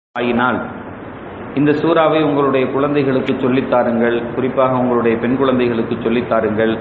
ஆயினால் இந்த சூறாவை உங்களுடைய குழந்தைகளுக்கு சொல்லித் தாருங்கள் குறிப்பாக உங்களுடைய பெண் குழந்தைகளுக்கு சொல்லித் தாருங்கள்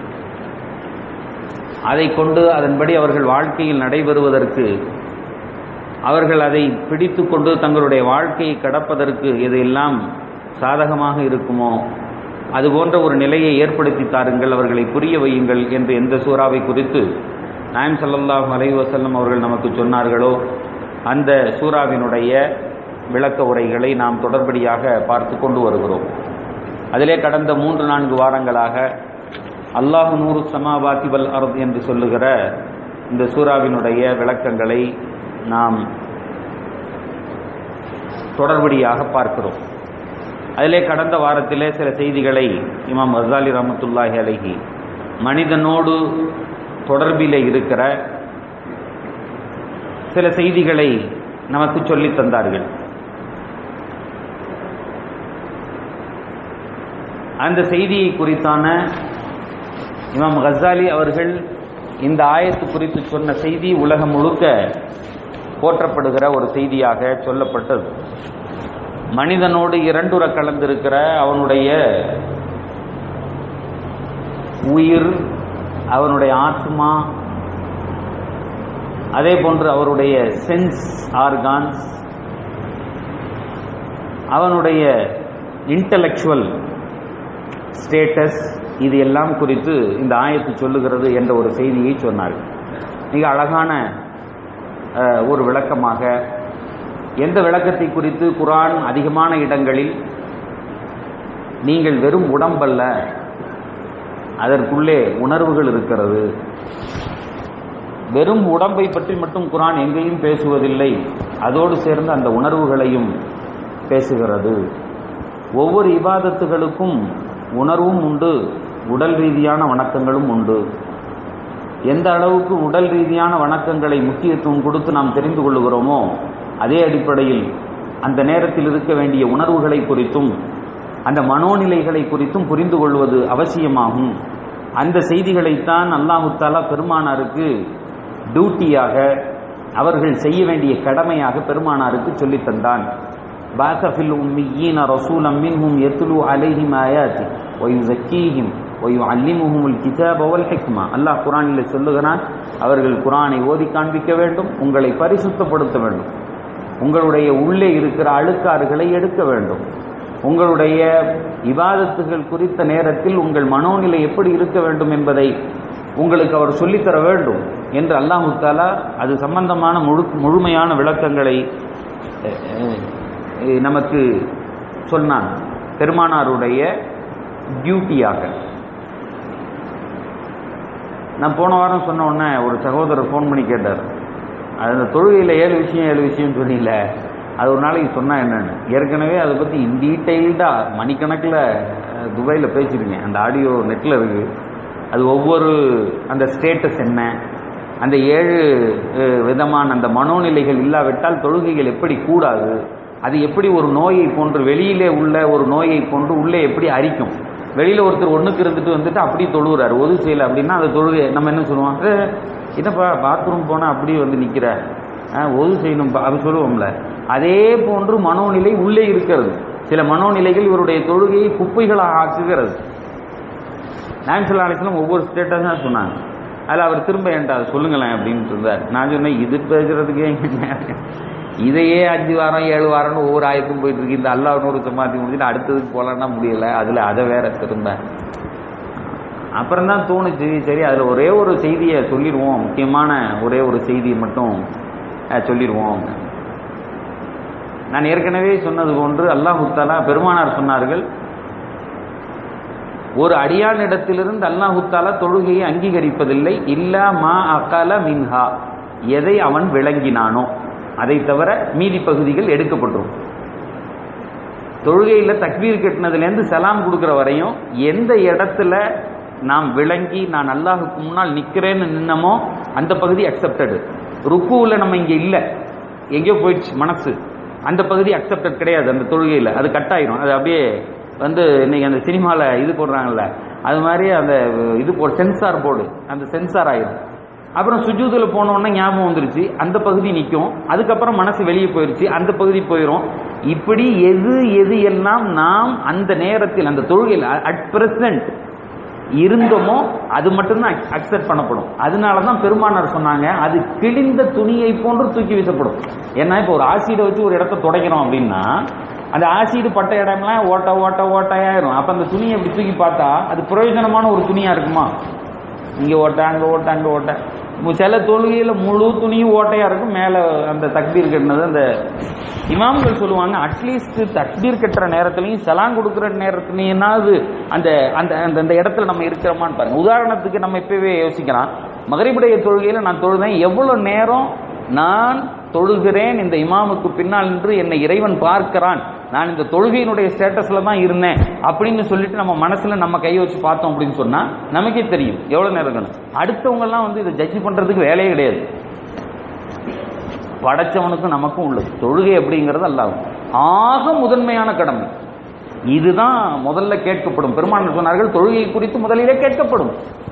அதை கொண்டு அதன்படி அவர்கள் வாழ்க்கையில் நடைபெறுவதற்கு அவர்கள் அதை பிடித்து கொண்டு தங்களுடைய வாழ்க்கையை கடப்பதற்கு எதையெல்லாம் சாதகமாக இருக்குமோ அது போன்ற ஒரு நிலையை ஏற்படுத்தி தாருங்கள் அவர்களை புரிய வையுங்கள் என்று எந்த சூறாவை குறித்து நாயம் ஸல்லல்லாஹு அலைஹி வஸல்லம் அவர்கள் நமக்கு சொன்னார்களோ அந்த சூறாவினுடைய விளக்க உரைகளை நாம் தொடர்படியாக பார்த்து கொண்டு வருகிறோம் அதிலே கடந்த மூன்று நான்கு வாரங்களாக அல்லாஹு நூறு சமாவாத்தி வல் அர்த் என்று சொல்லுகிற இந்த சூறாவினுடைய விளக்கங்களை நாம் தொடர்படியாக பார்க்கிறோம் அதிலே கடந்த வாரத்திலே சில செய்திகளை இமாம் அசாலி ரஹமத்துல்லாஹி அலைஹி மனிதனோடு தொடர்பிலே இருக்கிற சில செய்திகளை நமக்கு சொல்லித் தந்தார்கள் அந்த செய்தியை குறித்தான இமாம் கசாலி அவர்கள் இந்த ஆயத்து குறித்து சொன்ன செய்தி உலகம் முழுக்க போற்றப்படுகிற ஒரு செய்தியாக சொல்லப்பட்டது மனிதனோடு இரண்டுற கலந்திருக்கிற அவனுடைய உயிர் அவனுடைய ஆத்மா அதே போன்று அவருடைய சென்ஸ் ஆர்கான்ஸ் அவனுடைய இன்டலெக்சுவல் ஸ்டேட்டஸ் இது எல்லாம் குறித்து இந்த ஆயத்து சொல்லுகிறது என்ற ஒரு செய்தியை சொன்னார்கள் மிக அழகான ஒரு விளக்கமாக எந்த விளக்கத்தை குறித்து குரான் அதிகமான இடங்களில் நீங்கள் வெறும் உடம்பல்ல அதற்குள்ளே உணர்வுகள் இருக்கிறது வெறும் உடம்பை பற்றி மட்டும் குரான் எங்கேயும் பேசுவதில்லை அதோடு சேர்ந்து அந்த உணர்வுகளையும் பேசுகிறது ஒவ்வொரு இபாதத்துகளுக்கும் உணர்வும் உண்டு உடல் ரீதியான வணக்கங்களும் உண்டு எந்த அளவுக்கு உடல் ரீதியான வணக்கங்களை முக்கியத்துவம் கொடுத்து நாம் தெரிந்து கொள்ளுகிறோமோ அதே அடிப்படையில் அந்த நேரத்தில் இருக்க வேண்டிய உணர்வுகளை குறித்தும் அந்த மனோநிலைகளை குறித்தும் புரிந்து கொள்வது அவசியமாகும் அந்த செய்திகளைத்தான் அல்லாஹு தாலா பெருமானாருக்கு டியூட்டியாக அவர்கள் செய்ய வேண்டிய கடமையாக பெருமானாருக்கு சொல்லித் தந்தான் பாசஃபில் உம்மியீன ரசூலம் மின்ஹும் எத்துலு அலைஹிம் ஆயாத்தி ஒயுசக்கீஹிம் ஒயு அல்லிமுஹுமுல் கிதாப் அவல் ஹிக்மா அல்லாஹ் குரானில் சொல்லுகிறான் அவர்கள் குரானை ஓதி காண்பிக்க வேண்டும் உங்களை பரிசுத்தப்படுத்த வேண்டும் உங்களுடைய உள்ளே இருக்கிற அழுக்காறுகளை எடுக்க வேண்டும் உங்களுடைய இபாதத்துகள் குறித்த நேரத்தில் உங்கள் மனோநிலை எப்படி இருக்க வேண்டும் என்பதை உங்களுக்கு அவர் சொல்லித்தர வேண்டும் என்று அல்லாஹு தாலா அது சம்பந்தமான முழு முழுமையான விளக்கங்களை நமக்கு சொன்னான் பெருமானாருடைய டியூட்டியாக நான் போன வாரம் சொன்ன உடனே ஒரு சகோதரர் ஃபோன் பண்ணி கேட்டார் அது அந்த தொழுகையில் ஏழு விஷயம் ஏழு விஷயம் சொன்னீங்கள அது ஒரு நாளைக்கு சொன்னா என்னன்னு ஏற்கனவே அதை பற்றி இன் டீட்டெயில்டாக மணிக்கணக்கில் துபாயில் பேசியிருக்கேன் அந்த ஆடியோ நெட்டில் இருக்குது அது ஒவ்வொரு அந்த ஸ்டேட்டஸ் என்ன அந்த ஏழு விதமான அந்த மனோநிலைகள் இல்லாவிட்டால் தொழுகைகள் எப்படி கூடாது அது எப்படி ஒரு நோயை போன்று வெளியிலே உள்ள ஒரு நோயை போன்று உள்ளே எப்படி அரிக்கும் வெளியில் ஒருத்தர் ஒன்றுக்கு இருந்துட்டு வந்துட்டு அப்படி தொழுகிறார் ஒது செய்யலை அப்படின்னா அந்த தொழுகை நம்ம என்ன சொல்லுவோம் என்னப்பா பாத்ரூம் போனால் அப்படி வந்து நிற்கிற ஒது செய்யணும் அப்படி சொல்லுவோம்ல அதே போன்று மனோநிலை உள்ளே இருக்கிறது சில மனோநிலைகள் இவருடைய தொழுகையை குப்பைகளாக ஆக்குகிறது நாயன்சல்லா அலிஸ்லாம் ஒவ்வொரு ஸ்டேட்டஸ் தான் சொன்னாங்க அதில் அவர் திரும்ப என்கிட்ட அதை சொல்லுங்களேன் அப்படின்னு இருந்தார் நான் சொன்னேன் இது பேசுறதுக்கே இதையே அஞ்சு வாரம் ஏழு வாரம்னு ஒவ்வொரு ஆயத்தும் போயிட்டு இருக்கு இந்த அல்லா நூறு சமாத்தி முடிச்சுட்டு அடுத்ததுக்கு போகலான்னா முடியல அதில் அதை வேற திரும்ப அப்புறம் தான் தோணுச்சு சரி அதில் ஒரே ஒரு செய்தியை சொல்லிடுவோம் முக்கியமான ஒரே ஒரு செய்தியை மட்டும் சொல்லிடுவோம் நான் ஏற்கனவே சொன்னது போன்று அல்லாஹு தாலா பெருமானார் சொன்னார்கள் ஒரு அடியானிடத்திலிருந்து அல்லாஹு தாலா தொழுகையை அங்கீகரிப்பதில்லை இல்லா மா அகால மின்ஹா எதை அவன் விளங்கினானோ அதை தவிர மீதி பகுதிகள் எடுக்கப்பட்டுரும் தொழுகையில் தக்வீர் கட்டினதுலேருந்து சலாம் கொடுக்குற வரையும் எந்த இடத்துல நாம் விளங்கி நான் அல்லாஹுக்கு முன்னால் நிற்கிறேன்னு நின்னமோ அந்த பகுதி அக்செப்டடு ருக்குவில் நம்ம இங்கே இல்லை எங்கேயோ போயிடுச்சு மனசு அந்த பகுதி அக்செப்டட் கிடையாது அந்த தொழுகையில் அது கட்டாயிரும் அது அப்படியே வந்து இன்னைக்கு அந்த சினிமாவில் இது போடுறாங்கல்ல அது மாதிரி அந்த இது போ சென்சார் போர்டு அந்த சென்சார் ஆயிரும் அப்புறம் சுஜூதுல போன உடனே ஞாபகம் வந்துருச்சு அந்த பகுதி நிற்கும் அதுக்கப்புறம் மனசு வெளியே போயிருச்சு அந்த பகுதி போயிடும் இப்படி எது எது எல்லாம் நாம் அந்த நேரத்தில் அந்த தொழுகையில் அட் பிரசன்ட் இருந்தோமோ அது மட்டும்தான் அக்செப்ட் பண்ணப்படும் அதனால தான் பெருமானார் சொன்னாங்க அது கிழிந்த துணியை போன்று தூக்கி வீசப்படும் ஏன்னா இப்போ ஒரு ஆசிடை வச்சு ஒரு இடத்த துடைக்கிறோம் அப்படின்னா அந்த ஆசிடு பட்ட இடம்லாம் ஓட்ட ஓட்ட ஓட்டையாயிரும் அப்ப அந்த துணியை அப்படி தூக்கி பார்த்தா அது பிரயோஜனமான ஒரு துணியா இருக்குமா இங்க ஓட்ட அங்க ஓட்ட அங்க ஓட்ட மு- சில தொழுகையில முழு துணியும் ஓட்டையா இருக்கும் மேல அந்த தக்பீர் கட்டினது அந்த இமாம்கள் சொல்லுவாங்க அட்லீஸ்ட் தக்பீர் கட்டுற நேரத்துலையும் சலாங் கொடுக்குற நேரத்துலையும்னாவது அந்த அந்த அந்த அந்த இடத்துல நம்ம இருக்கிறோமான்னு பாருங்க உதாரணத்துக்கு நம்ம இப்பவே யோசிக்கலாம் மகரிபுடைய தொழுகையில நான் தொழுதேன் எவ்வளவு நேரம் நான் தொழுகிறேன் இந்த இமாமுக்கு பின்னால் நின்று என்னை இறைவன் பார்க்கிறான் நான் இந்த தொழுகையினுடைய ஸ்டேட்டஸ்ல தான் இருந்தேன் அப்படின்னு சொல்லிட்டு நம்ம மனசுல நம்ம கை வச்சு பார்த்தோம் அப்படின்னு சொன்னா நமக்கே தெரியும் எவ்வளவு நேரம் இருக்கணும் அடுத்தவங்க எல்லாம் வந்து இதை ஜட்ஜ் பண்றதுக்கு வேலையே கிடையாது படைச்சவனுக்கும் நமக்கும் உள்ளது தொழுகை அப்படிங்கிறது அல்லாஹ் ஆக முதன்மையான கடமை இதுதான் முதல்ல கேட்கப்படும் பெருமாள் சொன்னார்கள் தொழுகை குறித்து முதலிலே கேட்கப்படும்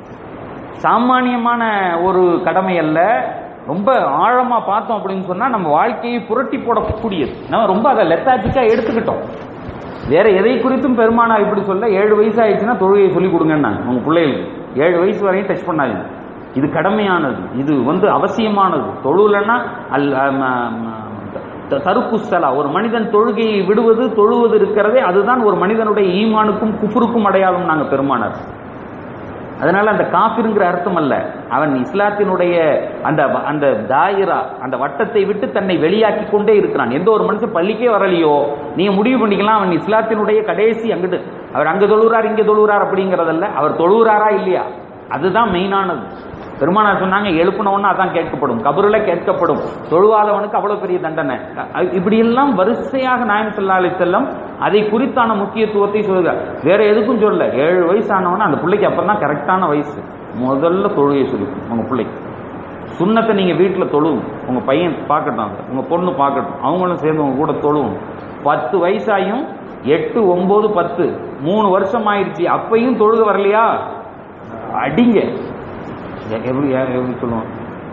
சாமானியமான ஒரு கடமை அல்ல ரொம்ப ஆழமா பார்த்தோம் அப்படின்னு சொன்னா நம்ம வாழ்க்கையை புரட்டி போடக்கூடியது நம்ம ரொம்ப அதை லெத்தாச்சிக்கா எடுத்துக்கிட்டோம் வேற எதை குறித்தும் பெருமானார் இப்படி சொல்ல ஏழு வயசு ஆயிடுச்சுன்னா தொழுகையை சொல்லி கொடுங்கன்னாங்க உங்க பிள்ளைகளுக்கு ஏழு வயசு வரையும் டச் பண்ணாதீங்க இது கடமையானது இது வந்து அவசியமானது தொழுலன்னா அல் ம- ம- த- தருக்குஸ்ஸலா ஒரு மனிதன் தொழுகையை விடுவது தொழுவது இருக்கிறதே அதுதான் ஒரு மனிதனுடைய ஈமானுக்கும் குஃபுருக்கும் அடையாளம் நாங்க பெருமானார் அதனால அந்த காஃபிருங்கிற அர்த்தம் அல்ல அவன் இஸ்லாத்தினுடைய அந்த அந்த தாயிரா அந்த வட்டத்தை விட்டு தன்னை வெளியாக்கி கொண்டே இருக்கிறான் எந்த ஒரு மனுஷன் பள்ளிக்கே வரலையோ நீங்க முடிவு பண்ணிக்கலாம் அவன் இஸ்லாத்தினுடைய கடைசி அங்கிட்டு அவர் அங்க தொழுகிறார் இங்க தொழுகிறார் அப்படிங்கறதல்ல அவர் தொழுகிறாரா இல்லையா அதுதான் மெயினானது பெருமானார் சொன்னாங்க எழுப்பினவொன்னு அதான் கேட்கப்படும் கபருல கேட்கப்படும் தொழுவாதவனுக்கு அவ்வளவு பெரிய தண்டனை அ- இப்படி எல்லாம் வரிசையாக நாயம் ஸல்லல்லாஹு அலைஹி செல்லம் அதை குறித்தான முக்கியத்துவத்தை சொல்லுகிறார் வேற எதுக்கும் சொல்லல ஏழு வயசு ஆனவன அந்த பிள்ளைக்கு அப்பதான் கரெக்டான வயசு முதல்ல தொழுகையை சொல்லி உங்க பிள்ளைக்கு சுண்ணத்தை நீங்க வீட்டுல தொழுவும் உங்க பையன் பார்க்கட்டும் அதை. உங்க பொண்ணு பார்க்கட்டும் அவங்களும் சேர்ந்து உங்க கூட தொழுவும் பத்து வயசாயும் எட்டு ஒன்பது பத்து மூணு வருஷம் ஆயிடுச்சு அப்பையும் தொழுக வரலையா அடிங்க எ- எப்படி எ- எப்படி சொல்லுவோம்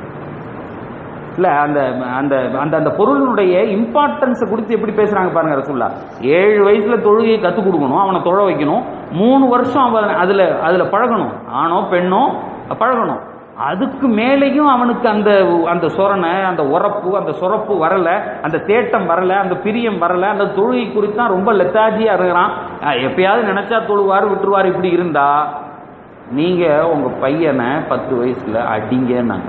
இல்ல அந்த அந்த அந்த அந்த பொருளினுடைய இம்பார்ட்டன்ஸை குறித்து எப்படி பேசுறாங்க பாருங்க ரசூல்லா ஏழு வயசுல தொழுகையை கத்துக் கொடுக்கணும் அவனை தொழ வைக்கணும் மூணு வருஷம் அவன் அதுல அதுல பழகணும் ஆணோ பெண்ணோ பழகணும் அதுக்கு மேலேயும் அவனுக்கு அந்த அந்த சொரணை அந்த உரப்பு அந்த சுரப்பு வரல அந்த தேட்டம் வரல அந்த பிரியம் வரல அந்த தொழுகை குறித்து தான் ரொம்ப லெத்தாஜியா இருக்கிறான் அஹ் எப்பயாவது நினைச்சா தொழுவார் விட்டுருவார் இப்படி இருந்தா நீங்க உங்க பையனை பத்து வயசுல அடிங்கன்னாங்க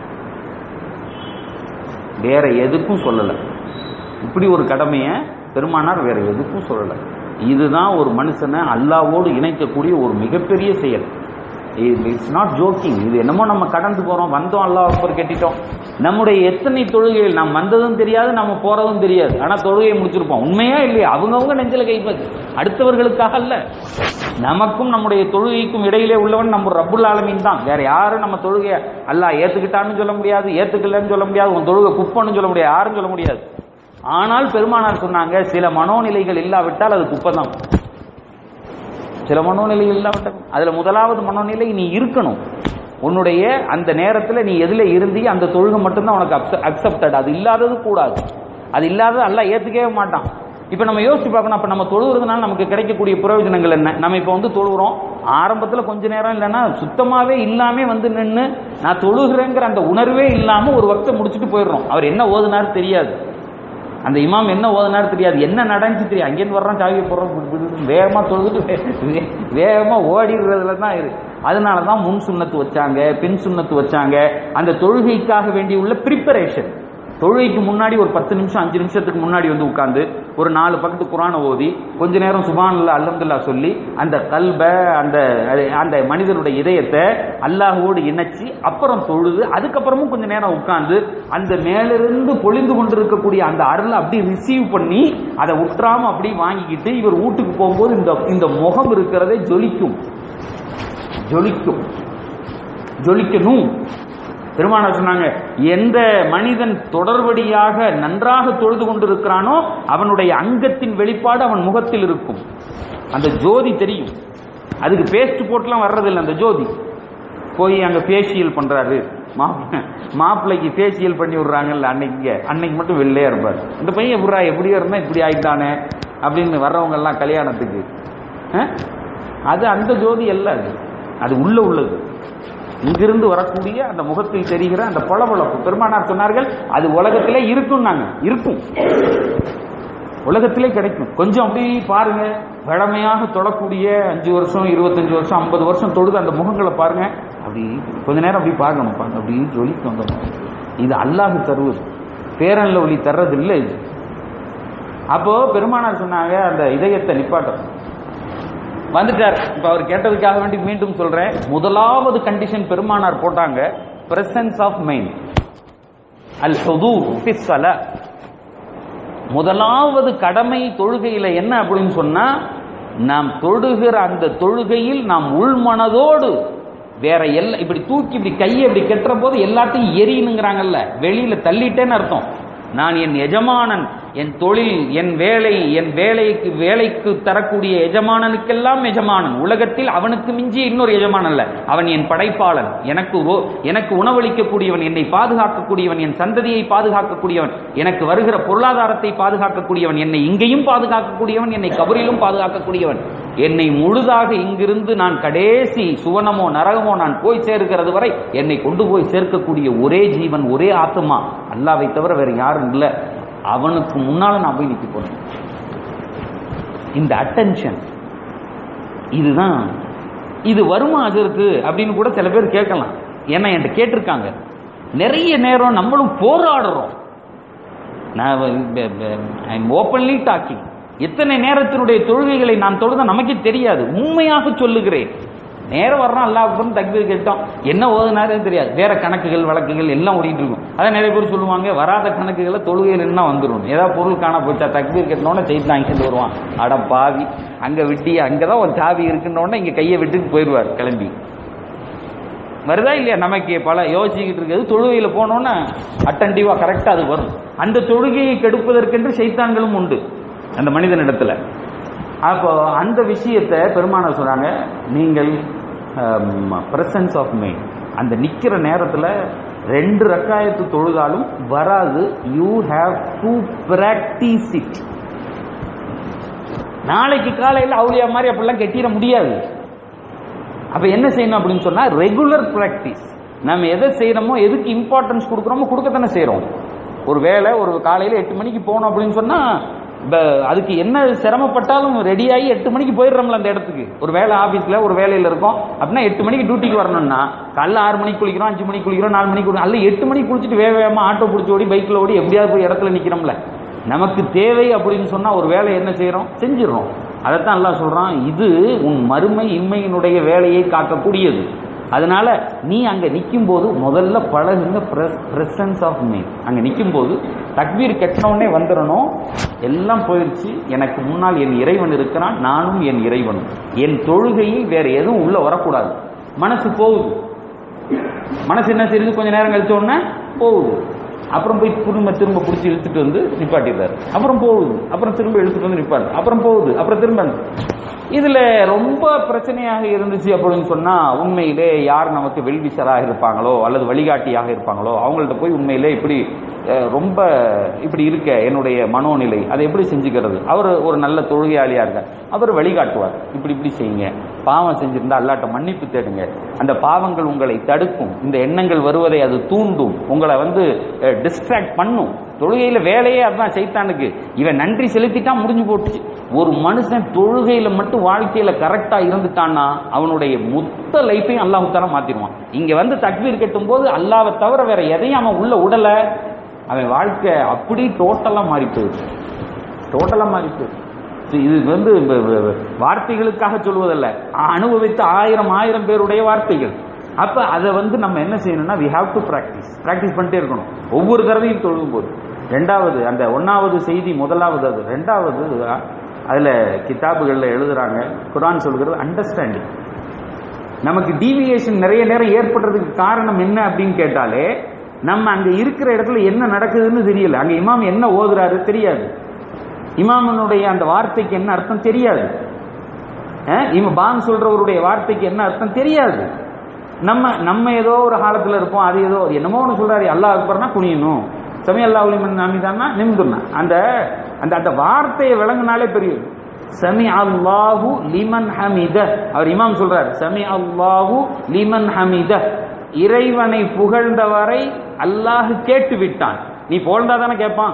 வேற எதுக்கும் சொல்லல இப்படி ஒரு கடமையை பெருமானார் வேற எதுக்கும் சொல்லல இதுதான் ஒரு மனுஷனை அல்லாவோடு இணைக்கக்கூடிய ஒரு மிகப்பெரிய செயல் இட்ஸ் நாட் ஜோக்கிங் இது என்னமோ நம்ம கடந்து போறோம் வந்தோம் அல்லாஹ் அக்பர் கட்டிட்டோம் நம்முடைய எத்தனை தொழுகைகள் நாம் வந்ததும் தெரியாது நம்ம போறதும் தெரியாது ஆனா தொழுகையை முடிச்சிருப்போம் உண்மையா இல்லையா அவங்கவுங்க நெஞ்சில கைப்பது அடுத்தவர்களுக்காக அல்ல நமக்கும் நம்முடைய தொழுகைக்கும் இடையிலே உள்ளவன் நம்ம ரப்புல் ஆலமீன் தான் வேற யாரும் நம்ம தொழுகையை அல்லாஹ் ஏத்துக்கிட்டான்னு சொல்ல முடியாது ஏத்துக்கலன்னு சொல்ல முடியாது உன் தொழுகை குப்பன்னு சொல்ல முடியாது யாரும் சொல்ல முடியாது ஆனால் பெருமானார் சொன்னாங்க சில மனோநிலைகள் இல்லாவிட்டால் அது குப்பை தான் சில மனோநிலைகள் இல்லாவிட்டால் அதுல முதலாவது மனோநிலை நீ இருக்கணும் உன்னுடைய அந்த நேரத்துல நீ எதுல இருந்தி அந்த தொழுகை மட்டும்தான் உனக்கு அக்செப்டட் அது இல்லாதது கூடாது அது இல்லாதது அல்லாஹ் ஏத்துக்கவே மாட்டான் இப்ப நம்ம யோசிச்சு பார்க்கணும் அப்ப நம்ம தொழுகிறதுனால நமக்கு கிடைக்கக்கூடிய பிரயோஜனங்கள் என்ன நம்ம இப்ப வந்து தொழுகிறோம் ஆரம்பத்துல கொஞ்ச நேரம் இல்லைன்னா சுத்தமாவே இல்லாம வந்து நின்னு நான் தொழுகிறேங்கிற அந்த உணர்வே இல்லாம ஒரு வக்தை முடிச்சுட்டு போயிடுறோம் அவர் என்ன ஓதுனாரு தெரியாது அந்த இமாம் என்ன ஓதுனாரு தெரியாது என்ன நடந்துச்சு தெரியாது அங்கேருந்து வர்றான் சாவியை போடுறோம் புடு புடுன்னு வேகமா தொழுதுட்டு வே- வே- வேகமா ஓடிடுறதுல தான் இருக்கு அதனால தான் முன் சுண்ணத்து வச்சாங்க பின் சுண்ணத்து வச்சாங்க அந்த தொழுகைக்காக வேண்டியுள்ள ப்ரிப்பரேஷன் தொழுகைக்கு முன்னாடி ஒரு பத்து நிமிஷம் அஞ்சு நிமிஷத்துக்கு முன்னாடி வந்து உட்கார்ந்து ஒரு நாலு பக்கத்து குரானை ஓதி கொஞ்ச நேரம் சுபான்ல அல்ஹம்துலில்லாஹ் சொல்லி அந்த கல்ப அந்த அது- அந்த மனிதனுடைய இதயத்தை அல்லாஹ்வோடு இணைச்சு அப்புறம் தொழுது அதுக்கப்புறமும் கொஞ்ச நேரம் உட்கார்ந்து அந்த மேலிருந்து பொழிந்து கொண்டிருக்கக்கூடிய அந்த அருளை அப்படி ரிசீவ் பண்ணி அதை உற்றாம அப்படி வாங்கிக்கிட்டு இவர் வீட்டுக்கு போகும்போது இந்த இந்த முகம் இருக்கிறதே ஜொலிக்கும் ஜொலிக்கும் ஜொலிக்கணும் பெருமானார் சொன்னாங்க எந்த மனிதன் தொடர்படியாக நன்றாக தொழுது கொண்டிருக்கிறானோ அவனுடைய அங்கத்தின் வெளிப்பாடு அவன் முகத்தில் இருக்கும் அந்த ஜோதி தெரியும் அதுக்கு பேஸ்ட் போட்டுலாம் வர்றதில்லை அந்த ஜோதி போய் அங்க ஃபேஷியல் பண்றாரு மாப்பிள்ளை மாப்பிள்ளைக்கு ஃபேஷியல் பண்ணி விடுறாங்கல்ல அன்னைக்கு அன்னைக்கு மட்டும் வெள்ளையா இருப்பார் இந்த பையன் எப்படா எப்படியோ இருந்தா இப்படி ஆயிட்டானே அப்படின்னு வர்றவங்க எல்லாம் கல்யாணத்துக்கு அஹ்? அது அந்த ஜோதி அல்ல அது அது உள்ள உள்ளது இங்கிருந்து வரக்கூடிய அந்த முகத்தில் தெரிகிற அந்த பளபளப்பு பெருமானார் சொன்னார்கள் அது உலகத்திலே இருக்கும் நாங்க இருக்கும் உலகத்திலே கிடைக்கும் கொஞ்சம் அப்படி பாருங்க பழமையாக தொழக்கூடிய அஞ்சு வருஷம் இருபத்தஞ்சு வருஷம் ஐம்பது வருஷம் தொழுது அந்த முகங்களை பாருங்க அப்படி கொஞ்ச நேரம் அப்படி பார்க்கணும் பாருங்க அப்படி ஜொலிக்கும் அந்த முகம். இது அல்லாஹ் தருவது பேரன்ல ஒளி தர்றது இல்லை இது அப்போ பெருமானார் சொன்னாங்க அந்த இதயத்தை நிப்பாட்டம் வந்துட்டார் இப்ப அவர் கேட்டதுக்காக வேண்டி மீண்டும் சொல்றேன் முதலாவது கண்டிஷன் பெருமானார் போட்டாங்க பிரசன்ஸ் ஆஃப் மைண்ட் அல் ஹுதூர் ஃபி ஸலாத். முதலாவது கடமை தொழுகையில என்ன அப்படின்னு சொன்னா நாம் தொழுகிற அந்த தொழுகையில் நாம் உள்மனதோடு வேற எல்லா இப்படி தூக்கி இப்படி கையை இப்படி கெட்டுற போது எல்லாத்தையும் எரியணுங்கிறாங்கல்ல வெளியில தள்ளிட்டேன்னு அர்த்தம் நான் என் எஜமானன் என் தொழில் என் வேலை என் வேலைக்கு வேலைக்கு தரக்கூடிய எஜமானனுக்கெல்லாம் எஜமானன் உலகத்தில் அவனுக்கு மிஞ்சி இன்னொரு எஜமானன் அல்ல அவன் என் படைப்பாளன் எனக்கு உ- எனக்கு உணவளிக்கக்கூடியவன் என்னை பாதுகாக்கக்கூடியவன் என் சந்ததியை பாதுகாக்கக்கூடியவன் எனக்கு வருகிற பொருளாதாரத்தை பாதுகாக்கக்கூடியவன் என்னை இங்கேயும் பாதுகாக்கக்கூடியவன் என்னை கபரிலும் பாதுகாக்கக்கூடியவன் என்னை முழுதாக இங்கிருந்து நான் கடைசி சுவனமோ நரகமோ நான் போய் சேர்க்கிறது வரை என்னை கொண்டு போய் சேர்க்கக்கூடிய ஒரே ஜீவன் ஒரே ஆத்மா அல்லாவை தவிர வேற யாரும் இல்லை அவனுக்கு முன்னால நான் போய் நிக்க போறேன் இந்த அட்டென்ஷன் இதுதான் இது வருமா அதற்கு அப்படின்னு கூட சில பேர் கேட்கலாம் ஏன்னா என்கிட்ட கேட்டிருக்காங்க நிறைய நேரம் நம்மளும் போராடுறோம் நான் ஓப்பன்லி டாக்கிங் எத்தனை நேரத்தினுடைய தொழுகைகளை நான் தொழுத நமக்கே தெரியாது உண்மையாக சொல்லுகிறேன் நேரம் வர்றோம் அல்லாஹ் தக்பீர் கேட்டோம் என்ன ஓதுனாரே தெரியாது வேற கணக்குகள் வழக்குகள் எல்லாம் ஓடிட்டு இருக்கும் அதான் நிறைய பேர் சொல்லுவாங்க வராத கணக்குகளை தொழுகையில் என்ன வந்துடும் ஏதாவது பொருள் காண போச்சா தக்பீர் கட்டினோடனே செய்து அங்கிட்டு வருவான் அட பாவி அங்க விட்டி அங்கதான் ஒரு சாவி இருக்குன்னொடனே இங்க கையை விட்டுட்டு போயிடுவார் கிளம்பி வருதா இல்லையா நமக்கு பல யோசிச்சுக்கிட்டு இருக்கிறது தொழுகையில் போனோன்னா அட்டன்டிவா கரெக்டா அது வரும் அந்த தொழுகையை கெடுப்பதற்கென்று சைத்தான்களும் உண்டு அந்த மனிதனிடத்துல அப்போ அந்த விஷயத்தை பெருமானார் சொல்றாங்க நீங்கள் பிரசன்ஸ் ஆஃப் மைண்ட் அந்த நிக்கிற நேரத்துல ரெண்டு ரக்காயத்து தொழுதாலும் வராது you have to practice it நாளைக்கு காலையில் அவுளியா மாதிரி அப்படிலாம் கெட்டிட முடியாது அப்ப என்ன செய்யணும் அப்படின்னு சொன்னா ரெகுலர் பிராக்டிஸ் நம்ம எதை செய்யறோமோ எதுக்கு இம்பார்ட்டன்ஸ் கொடுக்குறோமோ கொடுக்கத்தானே செய்றோம் ஒரு வேலை ஒரு காலையில எட்டு மணிக்கு போகணும் அப்படின்னு சொன்னா ப- அதுக்கு என்ன சிரமப்பட்டாலும் ரெடியாகி எட்டு மணிக்கு போயிடுறோம்ல அந்த இடத்துக்கு ஒரு வேலை ஆபீஸ்ல ஒரு வேலையில இருக்கோம் அப்படின்னா எட்டு மணிக்கு டியூட்டிக்கு வரணும்னா காலைல ஆறு மணிக்கு குளிக்கிறோம் அஞ்சு மணிக்கு குளிக்கிறோம் நாலு மணிக்கு குளிக்கிறோம் அல்ல எட்டு மணிக்கு குளிச்சுட்டு வேக வேகமா ஆட்டோ பிடிச்சி ஓடி பைக்ல ஓடி எப்படியாவது போய் இடத்துல நிக்கிறோம்ல நமக்கு தேவை அப்படின்னு சொன்னா ஒரு வேலை என்ன செய்யறோம் செஞ்சிடறோம் அதைத்தான் அல்லாஹ் சொல்றான் இது உன் மறுமை இன்மையினுடைய வேலையை காக்கக்கூடியது அதனால நீ அங்க நிற்கும் போது முதல்ல பழகுங்க பிரசன்ஸ் ஆஃப் மைண்ட் அங்க நிற்கும் போது தக்பீர் கட்டினவுடனே வந்துடணும் எல்லாம் போயிடுச்சு எனக்கு முன்னால் என் இறைவன் இருக்கிறான் நானும் என் இறைவனும் என் தொழுகையில் வேற எதுவும் உள்ள வரக்கூடாது மனசு போகுது மனசு என்ன செய்யுது கொஞ்ச நேரம் கழிச்ச உடனே போகுது அப்புறம் போய் திரும்ப திரும்ப பிடிச்சி இழுத்துட்டு வந்து நிப்பாட்டிடுறாரு அப்புறம் போகுது அப்புறம் திரும்ப இழுத்துட்டு வந்து நிப்பாட்டு அப்புறம் போகுது அப்புறம் திரும்ப இதுல ரொம்ப பிரச்சனையாக இருந்துச்சு அப்படின்னு சொன்னா உண்மையிலே யார் நமக்கு வெல்விஷராக இருப்பாங்களோ அல்லது வழிகாட்டியாக இருப்பாங்களோ அவங்கள்ட்ட போய் உண்மையிலே இப்படி அஹ், ரொம்ப இப்படி இருக்க என்னுடைய மனோநிலை அதை எப்படி செஞ்சுக்கிறது அவர் ஒரு நல்ல தொழுகையாளியா இருக்கார் அவர் வழிகாட்டுவார் இப்படி இப்படி செய்யுங்க பாவம் செஞ்சிருந்தா அல்லாட்ட மன்னிப்பு தேடுங்க அந்த பாவங்கள் உங்களை தடுக்கும் இந்த எண்ணங்கள் வருவதை அது தூண்டும் உங்களை வந்து டிஸ்ட்ராக்ட் பண்ணும் தொழுகையில வேலையே அதான் சைத்தானுக்கு இவன் நன்றி செலுத்திட்டா முடிஞ்சு போட்டுச்சு ஒரு மனுஷன் தொழுகையில மட்டும் வாழ்க்கையில கரெக்டா இருந்துட்டான்னா அவனுடைய மொத்த லைஃபையும் அல்லாஹ் தர மாத்திடுவான் இங்க வந்து தக்பீர் கட்டும் போது அல்லாவை தவிர வேற எதையும் அவன் உள்ள உடல அவன் வாழ்க்கை அப்படி டோட்டலா மாறி போயிடுச்சு டோட்டலா மாறி போயிடுச்சு இது இது வந்து வ- வ- வ- வார்த்தைகளுக்காக சொல்வதல்ல அனுபவித்த ஆயிரம் ஆயிரம் பேருடைய வார்த்தைகள் அப்ப அதை வந்து நம்ம என்ன செய்யணும்னா we have to practice practice பண்ணிட்டே இருக்கணும் ஒவ்வொரு தடவையும் தொழுகும் போது ரெண்டாவது அந்த ஒன்னாவது செய்தி முதலாவது அது ரெண்டாவது அதுல கிதாபுகள்ல எழுதுறாங்க குரான் சொல்கிறது அண்டர்ஸ்டாண்டிங் நமக்கு டீவியேஷன் நிறைய நேரம் ஏற்படுறதுக்கு காரணம் என்ன அப்படின்னு கேட்டாலே நம்ம அங்க இருக்கிற இடத்துல என்ன நடக்குதுன்னு தெரியல அங்க இமாம் என்ன ஓதுறாரு தெரியாது இமாமனுடைய அந்த வார்த்தைக்கு என்ன அர்த்தம் தெரியாது அஹ் இவன் பாங் சொல்றவருடைய வார்த்தைக்கு என்ன அர்த்தம் தெரியாது நம்ம நம்ம ஏதோ ஒரு காலத்துல இருப்போம் அது ஏதோ என்னமோ ஒன்று சொல்றாரு அல்லாஹ் அக்பர்னா குனியணும் சமய அல்லா உலிமன் அமிதான்னா நிமிந்துனா அந்த அந்த அந்த வார்த்தையை விளங்குனாலே பெரிய சமி அல்லாஹு லிமன் ஹமித அவர் இமாம் சொல்றார் சமி அல்லாஹு லிமன் ஹமித இறைவனை புகழ்ந்தவரை அல்லாஹ் கேட்டு விட்டான் நீ புகழ்ந்தா தானே கேட்பான்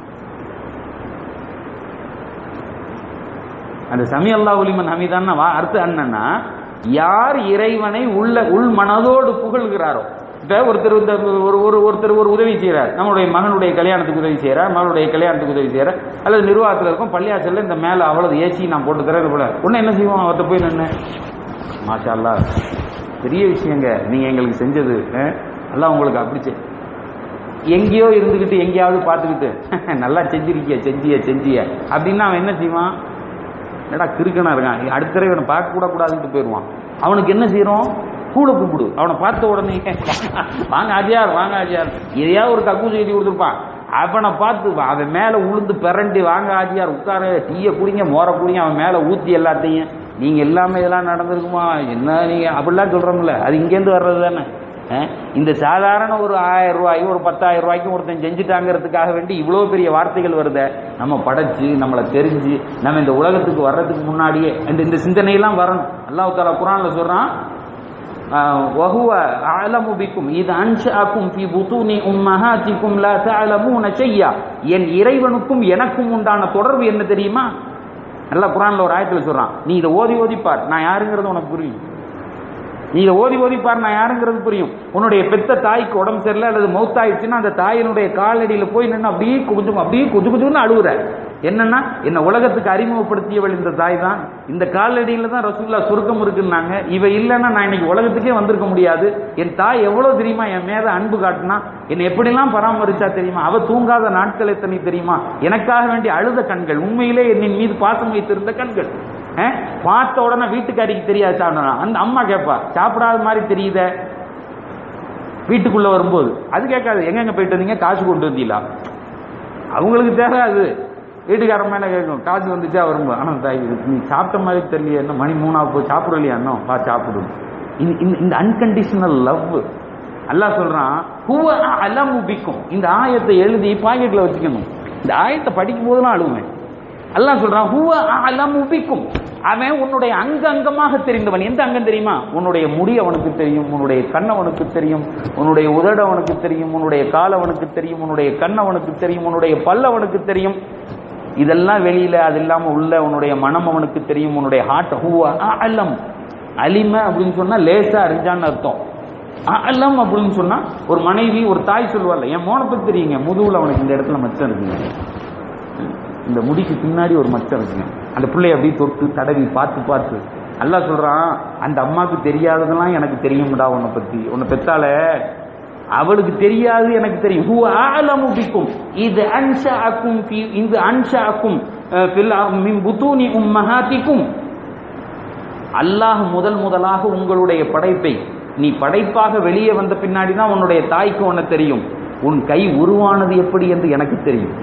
அந்த சமி அல்லாஹ் உலிமன் ஹமிதான் அர்த்தம் என்னன்னா யார் இறைவனை உள்ள உள் மனதோடு புகழ்கிறாரோ இப்ப ஒருத்தர் இந்த ஒரு ஒரு ஒருத்தர் ஒரு உதவி செய்யறார் நம்மளுடைய மகனுடைய கல்யாணத்துக்கு உதவி செய்யறார் மகளுடைய கல்யாணத்துக்கு உதவி செய்யறார் அல்லது நிர்வாகத்தில் இருக்கும் பள்ளியாசல்ல இந்த மேல அவ்வளவு ஏசி நான் போட்டு தரேன் போல உடனே என்ன செய்வோம் அவர்கிட்ட போய் நின்று மாஷா அல்லாஹ் பெரிய விஷயங்க நீங்க எங்களுக்கு செஞ்சது அஹ், அல்லாஹ் உங்களுக்கு அப்படி செய் எங்கேயோ இருந்துகிட்டு எங்கேயாவது பார்த்துக்கிட்டு நல்லா செஞ்சிருக்கிய செஞ்சிய செஞ்சிய அப்படின்னா அவன் என்ன செய்வான் என்னடா கிறுக்கனா இருக்கான் அடுத்த தடவை இவனை பார்க்க கூட கூடாதுன்ட்டு போயிடுவான் அவனுக்கு என்ன செய்யறோம் கூட கூப்பிடு அவனை பார்த்த உடனே வாங்க ஆஜியார் வாங்க ஆஜியார் எதையாவது ஒரு கக்கூஸ் எழுதி கொடுத்துருப்பான் அவனை பார்த்து அவன் மேல உளுந்து பிறண்டி வாங்க ஆஜியார் உட்கார டீயை குடிங்க மோர குடிங்க அவன் மேல ஊத்தி எல்லாத்தையும் நீங்க எல்லாமே இதெல்லாம் நடந்திருக்குமா என்ன நீங்க அப்படிலாம் சொல்றோம்ல அது இங்கேருந்து வர்றது தானே அஹ், இந்த சாதாரண ஒரு ஆயிரம் ரூபாய் ஒரு பத்தாயிரம் ரூபாய்க்கும் ஒருத்தன் செஞ்சுட்டாங்கிறதுக்காக வேண்டி இவ்வளவு பெரிய வார்த்தைகள் வருத நம்ம படைச்சு நம்மளை தெரிஞ்சு நம்ம இந்த உலகத்துக்கு வர்றதுக்கு முன்னாடியே இந்த இந்த சிந்தனையெல்லாம் வரணும் அல்லாஹ் தாலா குரான்ல சொல்றான் وهو أعلم بكم إذ أنشأكم في بطون أمهاتكم لا تعلمون شيئا என் இறைவனுக்கும் எனக்கும் உண்டான தொடர்பு என்ன தெரியுமா நல்லா குரான்ல ஒரு ஆயத்துல சொல்றான் நீ இதை ஓதி ஓதிப்பார் நான் யாருங்கிறது உனக்கு புரியும் நீ இதை ஓதி ஓதிப்பார் நான் யாருங்கிறது புரியும் உன்னுடைய பெத்த தாய்க்கு உடம்பு சரியில்லை அல்லது மௌத்தாயிடுச்சுன்னா அந்த தாயினுடைய காலடியில போய் நின்று அப்படியே கொஞ்சம் அப்படியே கொஞ்சம் கொஞ்சம்னு அழுகுற என்னன்னா என்ன உலகத்துக்கு அறிமுகப்படுத்தியவள் இந்த தாய் தான் இந்த காலடியில தான் ரசூல்லா சுருக்கம் இருக்குன்னாங்க இவ இல்லைன்னா நான் இன்னைக்கு உலகத்துக்கே வந்திருக்க முடியாது என் தாய் எவ்வளவு தெரியுமா என் மேல அன்பு காட்டினா என்னை எப்படிலாம் பராமரிச்சா தெரியுமா அவ தூங்காத நாட்கள் எத்தனை தெரியுமா எனக்காக வேண்டி அழுத கண்கள் உண்மையிலே என்னின் மீது பாசம் வைத்திருந்த கண்கள் அஹ், பார்த்த உடனே வீட்டுக்காரிக்கு தெரியாது சாப்பிடணும் அந்த அம்மா கேட்பா சாப்பிடாத மாதிரி தெரியுதே வீட்டுக்குள்ள வரும்போது அது கேட்காது எங்கெங்க போயிட்டு வந்தீங்க காசு கொண்டு வந்தீங்களா அவங்களுக்கு தேவை அது வீட்டுக்காரன் மேல கேட்கும் காசு வந்துச்சா வரும்போது ஆனா தாய் இது நீ சாப்பிட்ட மாதிரி தெரியல என்ன மணி மூணாவது போய் சாப்பிடும் இல்லையா இன்னும் வா சாப்பிடு இந்த- இந்த- இந்த அன்கண்டிஷனல் லவ் அல்லாஹ் சொல்றான் ஹுவ அலமு பிக்கும் இந்த ஆயத்தை எழுதி பாக்கெட்ல வச்சுக்கணும் இந்த ஆயத்தை படிக்கும் போதெல்லாம் அழுவேன் அல்லாஹ் சொல்றான் ஹுவ அலமு பிக்கும் அவன் உன்னுடைய அங்க அங்கமாக தெரிந்தவன் எந்த அங்கம் தெரியுமா உன்னுடைய முடி அவனுக்கு தெரியும் உன்னுடைய கண் அவனுக்கு தெரியும் உன்னுடைய உதடு அவனுக்கு தெரியும் உன்னுடைய கால் அவனுக்கு தெரியும் உன்னுடைய கண் அவனுக்கு தெரியும் உன்னுடைய பல் அவனுக்கு தெரியும் இதெல்லாம் வெளியில அது இல்லாம உள்ள உன்னுடைய மனம் அவனுக்கு தெரியும் உன்னுடைய ஹார்ட் ஹூவ அலம் அலிம அப்படின்னு சொன்னா லேசா அறிஞ்சான்னு அர்த்தம் அலம் அப்படின்னு சொன்னா ஒரு மனைவி ஒரு தாய் சொல்லுவாள்ல என் மோனத்துக்கு தெரியுங்க முதுகுல அவனுக்கு இந்த இடத்துல மச்சம் இருக்குங்க இந்த முடிக்கு பின்னாடி ஒரு மச்சம் இருக்குங்க அந்த பிள்ளைய அப்படியே தொட்டு தடவி பார்த்து பார்த்து அல்லாஹ் சொல்றான் அந்த அம்மாவுக்கு தெரியாததெல்லாம் எனக்கு தெரியும்டா உன்னை பத்தி உன்னை பெத்தால அவளுக்கு தெரியாது எனக்கு தெரியும் ஹூ ஆலமு பிக்கும் இது அன்ஷாக்கும் ஃபி இது அன்ஷாக்கும் அஹ், ஃபில் அ- மின் புத்தூனி உம்மஹாத்திக்கும் அல்லாஹ் முதல் முதலாக உங்களுடைய படைப்பை நீ படைப்பாக வெளியே வந்த பின்னாடி தான் உன்னுடைய தாய்க்கு உன்னை தெரியும் உன் கை உருவானது எப்படி என்று எனக்கு தெரியும்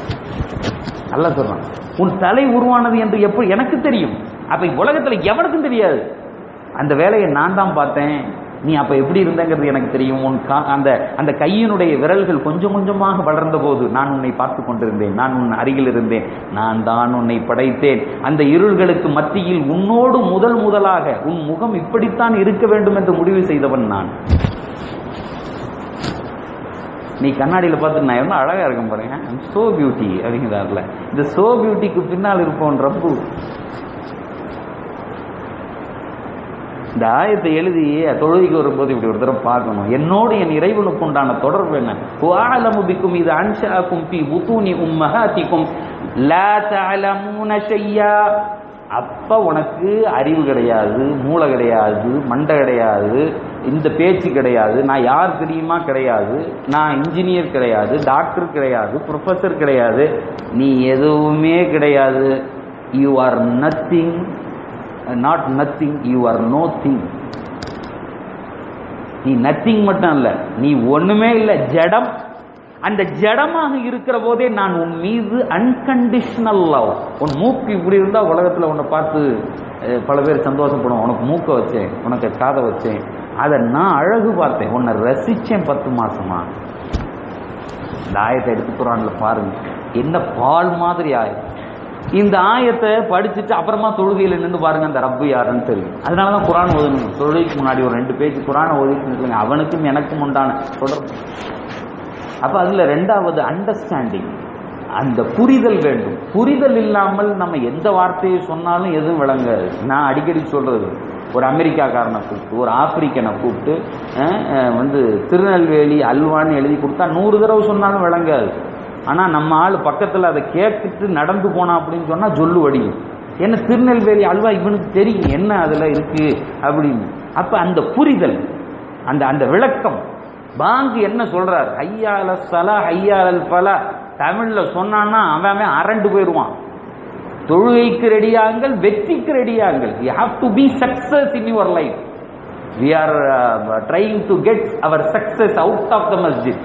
நல்லா சொல்றான் உன் தலை உருவானது என்று எப்படி எனக்கு தெரியும் அப்ப உலகத்துல எவனுக்கும் தெரியாது அந்த வேலையை நான் தான் பார்த்தேன் நீ அப்ப எப்படி இருந்தங்கிறது எனக்கு தெரியும் உன் கா- அந்த அந்த கையினுடைய விரல்கள் கொஞ்சம் கொஞ்சமாக வளர்ந்த போது நான் உன்னை பார்த்து கொண்டிருந்தேன் நான் உன் அருகில் இருந்தேன் நான் தான் உன்னை படைத்தேன் அந்த இருள்களுக்கு மத்தியில் உன்னோடு முதல் முதலாக உன் முகம் இப்படித்தான் இருக்க வேண்டும் என்று முடிவு செய்தவன் நான் நீ கண்ணாடியில பார்த்து நான் எவ்வளவு அழகா இருக்கேன் பாருங்க சோ பியூட்டி அப்படிங்கிறாருல இந்த சோ பியூட்டிக்கு பின்னால் இருப்பவன் ரப்பு இந்த ஆயத்தை எழுதி தொழுகைக்கு வரும்போது இப்படி ஒரு தடவை பார்க்கணும் என்னோடு என் இறைவனுக்கு உண்டான தொடர்பு என்ன வாலமு பிக்கும் இது அன்ஷாக்கும் பி புத்தூனி உம்மஹாத்திக்கும் லா தஅலமூன ஷையா அப்ப உனக்கு அறிவு கிடையாது மூளை கிடையாது மண்டை கிடையாது இந்த பேச்சு கிடையாது நான் யார் தெரியுமா கிடையாது நான் இன்ஜினியர் கிடையாது டாக்டர் கிடையாது ப்ரொஃபஸர் கிடையாது நீ எதுவுமே கிடையாது you are nothing not nothing you are no thing நீ நத்திங் மட்டும் இல்ல நீ ஒண்ணுமே இல்ல ஜடம் அந்த ஜடமாக இருக்கிற போதே நான் உன் மீது அன்கண்டிஷனல் லவ் உன் மூக்கு இப்படி இருந்தா உலகத்துல உன்னை பார்த்து அஹ், பல பேர் சந்தோஷப்படும் உனக்கு மூக்க வச்சேன் உனக்கு காதை வச்சேன் அதை நான் அழகு பார்த்தேன் உன்னை ரசிச்சேன் பத்து மாசமா இந்த ஆயத்தை எடுத்து குரான்ல பாருங்க என்ன பால் மாதிரி ஆயம் இந்த ஆயத்தை படிச்சுட்டு அப்புறமா தொழுகையில் நின்று பாருங்க அந்த ரப்பு யாருன்னு தெரியும் அதனால தான் குரான் ஓதணும் தொழுகைக்கு முன்னாடி ஒரு ரெண்டு பேஜ் குரானை ஓதிட்டு நிற்கலங்க அவனுக்கும் எனக்கும் உண்டான தொடர்பு அப்ப அதுல ரெண்டாவது அண்டர்ஸ்டாண்டிங் அந்த புரிதல் வேண்டும் புரிதல் இல்லாமல் நம்ம எந்த வார்த்தையை சொன்னாலும் எதுவும் விளங்காது நான் அடிக்கடி சொல்றது ஒரு அமெரிக்காக்காரனை கூப்பிட்டு ஒரு ஆப்பிரிக்கனை கூப்பிட்டு அஹ், அஹ், வந்து திருநெல்வேலி அல்வான்னு எழுதி கொடுத்தா நூறு தடவை சொன்னாலும் விளங்காது ஆனா நம்ம ஆள் பக்கத்துல அதை கேட்டுட்டு நடந்து போனா அப்படின்னு சொன்னா சொல்லு வடியும் என்ன திருநெல்வேலி அல்வா இவனுக்கு தெரியும் என்ன அதுல இருக்கு அப்படின்னு அப்ப அந்த புரிதல் அந்த அந்த விளக்கம் பாங்கு என்ன சொல்றார் ஐயால சலா ஐயால் பல தமிழ்ல சொன்னான்னா அவன் அவன் அரண்டு போயிடுவான் தொழுகைக்கு ரெடியாங்கள் வெற்றிக்கு ரெடியாங்கள் you have to be success in your life we are trying to get our success out of the மஸ்ஜித்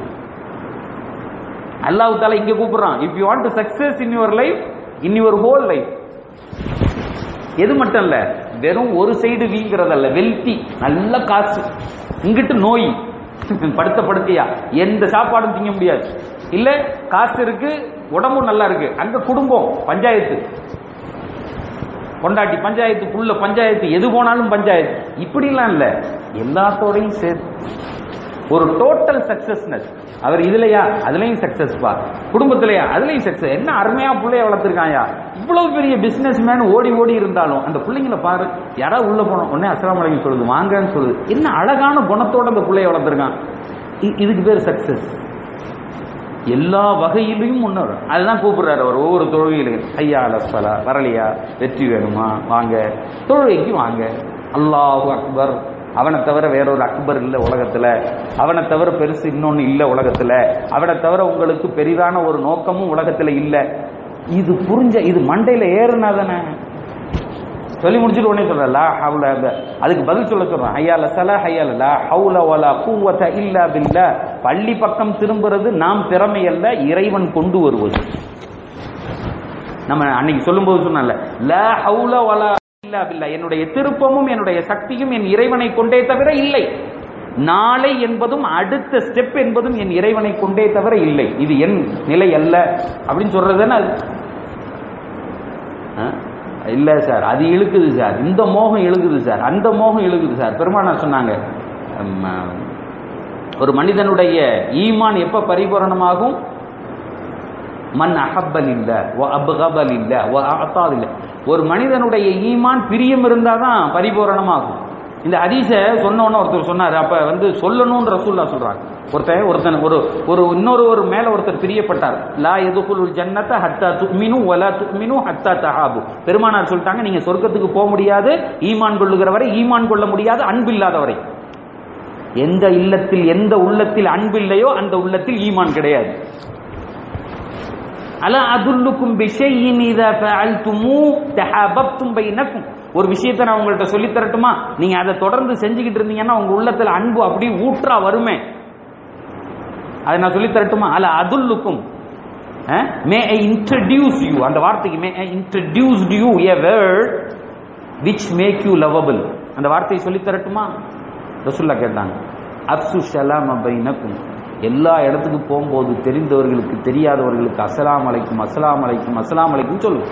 அல்லாஹ் தாலா இங்க கூப்பிடுறான் if you want to success in your life in your whole life எது மட்டும் இல்ல வெறும் ஒரு side வீங்கிறதல்ல wealthy நல்ல காசு இங்கிட்டு நோய் படுத்த படுக்கையா எந்த சாப்பாடும் திங்க முடியாது இல்ல காசு இருக்கு உடம்பும் நல்லா இருக்கு அங்க குடும்பம் பஞ்சாயத்து கொண்டாட்டி பஞ்சாயத்து புள்ள பஞ்சாயத்து எது போனாலும் பஞ்சாயத்து இப்படிலாம் இல்ல எல்லாத்தோடையும் சேர்த்து ஒரு டோட்டல் சக்சஸ்னஸ் அவர் இதுலயா அதுலயும் சக்சஸ் பா குடும்பத்திலயா அதுலயும் சக்சஸ் என்ன அருமையா பிள்ளைய வளர்த்திருக்காயா இவ்வளவு பெரிய பிசினஸ் மேன் ஓடி ஓடி இருந்தாலும் அந்த பிள்ளைங்கள பாரு யாராவது உள்ள போனோம் உடனே அஸ்லாம் வலைக்கும் சொல்லுது வாங்கன்னு சொல்லுது என்ன அழகான குணத்தோட அந்த பிள்ளைய வளர்த்திருக்கான் இ- இதுக்கு பேர் சக்சஸ் எல்லா வகையிலையும் முன்னேறும் அதுதான் கூப்பிடுறாரு அவர் ஒவ்வொரு தொழுகையிலையும் ஐயா அலஸ்வலா வரலையா வெற்றி வேணுமா வாங்க தொழுகைக்கு வாங்க அல்லாஹு அக்பர் அவனை தவிர வேறொரு அக்பர் இல்ல உலகத்துல அவனை தவிர பெருசு இன்னொன்னு இல்ல உலகத்துல அவனை தவிர உங்களுக்கு பெரிதான ஒரு நோக்கமும் உலகத்துல இல்ல இது புரிஞ்ச இது மண்டையில ஏறுனா தானே சொல்லி முடிச்சுட்டு உடனே சொல்றேன் லா ஹவுல அந்த- அதுக்கு பதில் சொல்ல சொல்றேன் ஹையால சல ஹையால லா ஹவுல வலா கூவத இல்லா பில்லா பள்ளி பக்கம் திரும்புறது நாம் திறமை அல்ல இறைவன் கொண்டு வருவது நம்ம அன்னைக்கு சொல்லும்போது சொன்னல லா ஹவுல வலா இல்லா பில்லா என்னுடைய திருப்பமும் என்னுடைய சக்தியும் என் இறைவனை கொண்டே தவிர இல்லை நாளை என்பதும் அடுத்த ஸ்டெப் என்பதும் என் இறைவனை கொண்டே தவிர இல்லை இது என் நிலை அல்ல அப்படின்னு சொல்றதுன்னா அது ஆ? இல்ல சார் அது இழுக்குது சார் இந்த மோகம் இழுக்குது சார் அந்த மோகம் இழுக்குது சார் பெருமானார் சொன்னாங்க ம், ஆ, ஒரு மனிதனுடைய ஈமான் எப்ப பரிபூரணமாகும் மன் அஹப்பல் இல்ல ஒ அப்கபல் இல்ல ஒ அத்தால் இல்ல ஒரு மனிதனுடைய ஈமான் பிரியம் இருந்தாதான் பரிபூரணமாகும் இந்த ஹதீஸ சொன்ன உடனே ஒருத்தர் சொன்னாரு அப்ப வந்து சொல்லணும்னு ரசூல்லா சொல்றாங்க ஒருத்தன் ஒருத்தன் ஒரு ஒரு இன்னொரு ஒரு மேல ஒருத்தர் பிரியப்பட்டார் லா எதுகுலுல் ஜன்னத ஹத்தா துமினு வலா துமினு ஹத்தா தஹாபு பெருமானார் சொல்லிட்டாங்க நீங்க சொர்க்கத்துக்கு போக முடியாது ஈமான் கொள்ளுகிற வரை ஈமான் கொள்ள முடியாது அன்பில்லாத வரை எந்த இல்லத்தில் எந்த உள்ளத்தில் அன்பில்லையோ அந்த உள்ளத்தில் ஈமான் கிடையாது அலா அதுல்லுக்கும் பிஷையின் இதா ஃபஅல்துமு தஹாபப்தும் பைனக்கும் ஒரு விஷயத்தை நான் உங்கள்ட்ட சொல்லி தரட்டுமா நீங்க அதை தொடர்ந்து செஞ்சுக்கிட்டு இருந்தீங்கன்னா உங்க உள்ளத்துல அன்பு அப்படியே ஊற்றா வருமே அதை நான் சொல்லி தரட்டுமா அல அதுல்லுக்கும் மே ஐ இன்ட்ரடியூஸ் யூ அந்த வார்த்தைக்கு may I introduce you a word which make you lovable அந்த வார்த்தையை சொல்லி தரட்டுமா ரசுல்லா கேட்டாங்க அப்சு ஷலாம் பைனக்கும் எல்லா இடத்துக்கு போகும்போது தெரிந்தவர்களுக்கு தெரியாதவர்களுக்கு அஸ்ஸலாமு அலைக்கும் அஸ்ஸலாமு அலைக்கும் அஸ்ஸலாமு அலைக்கும் சொல்லு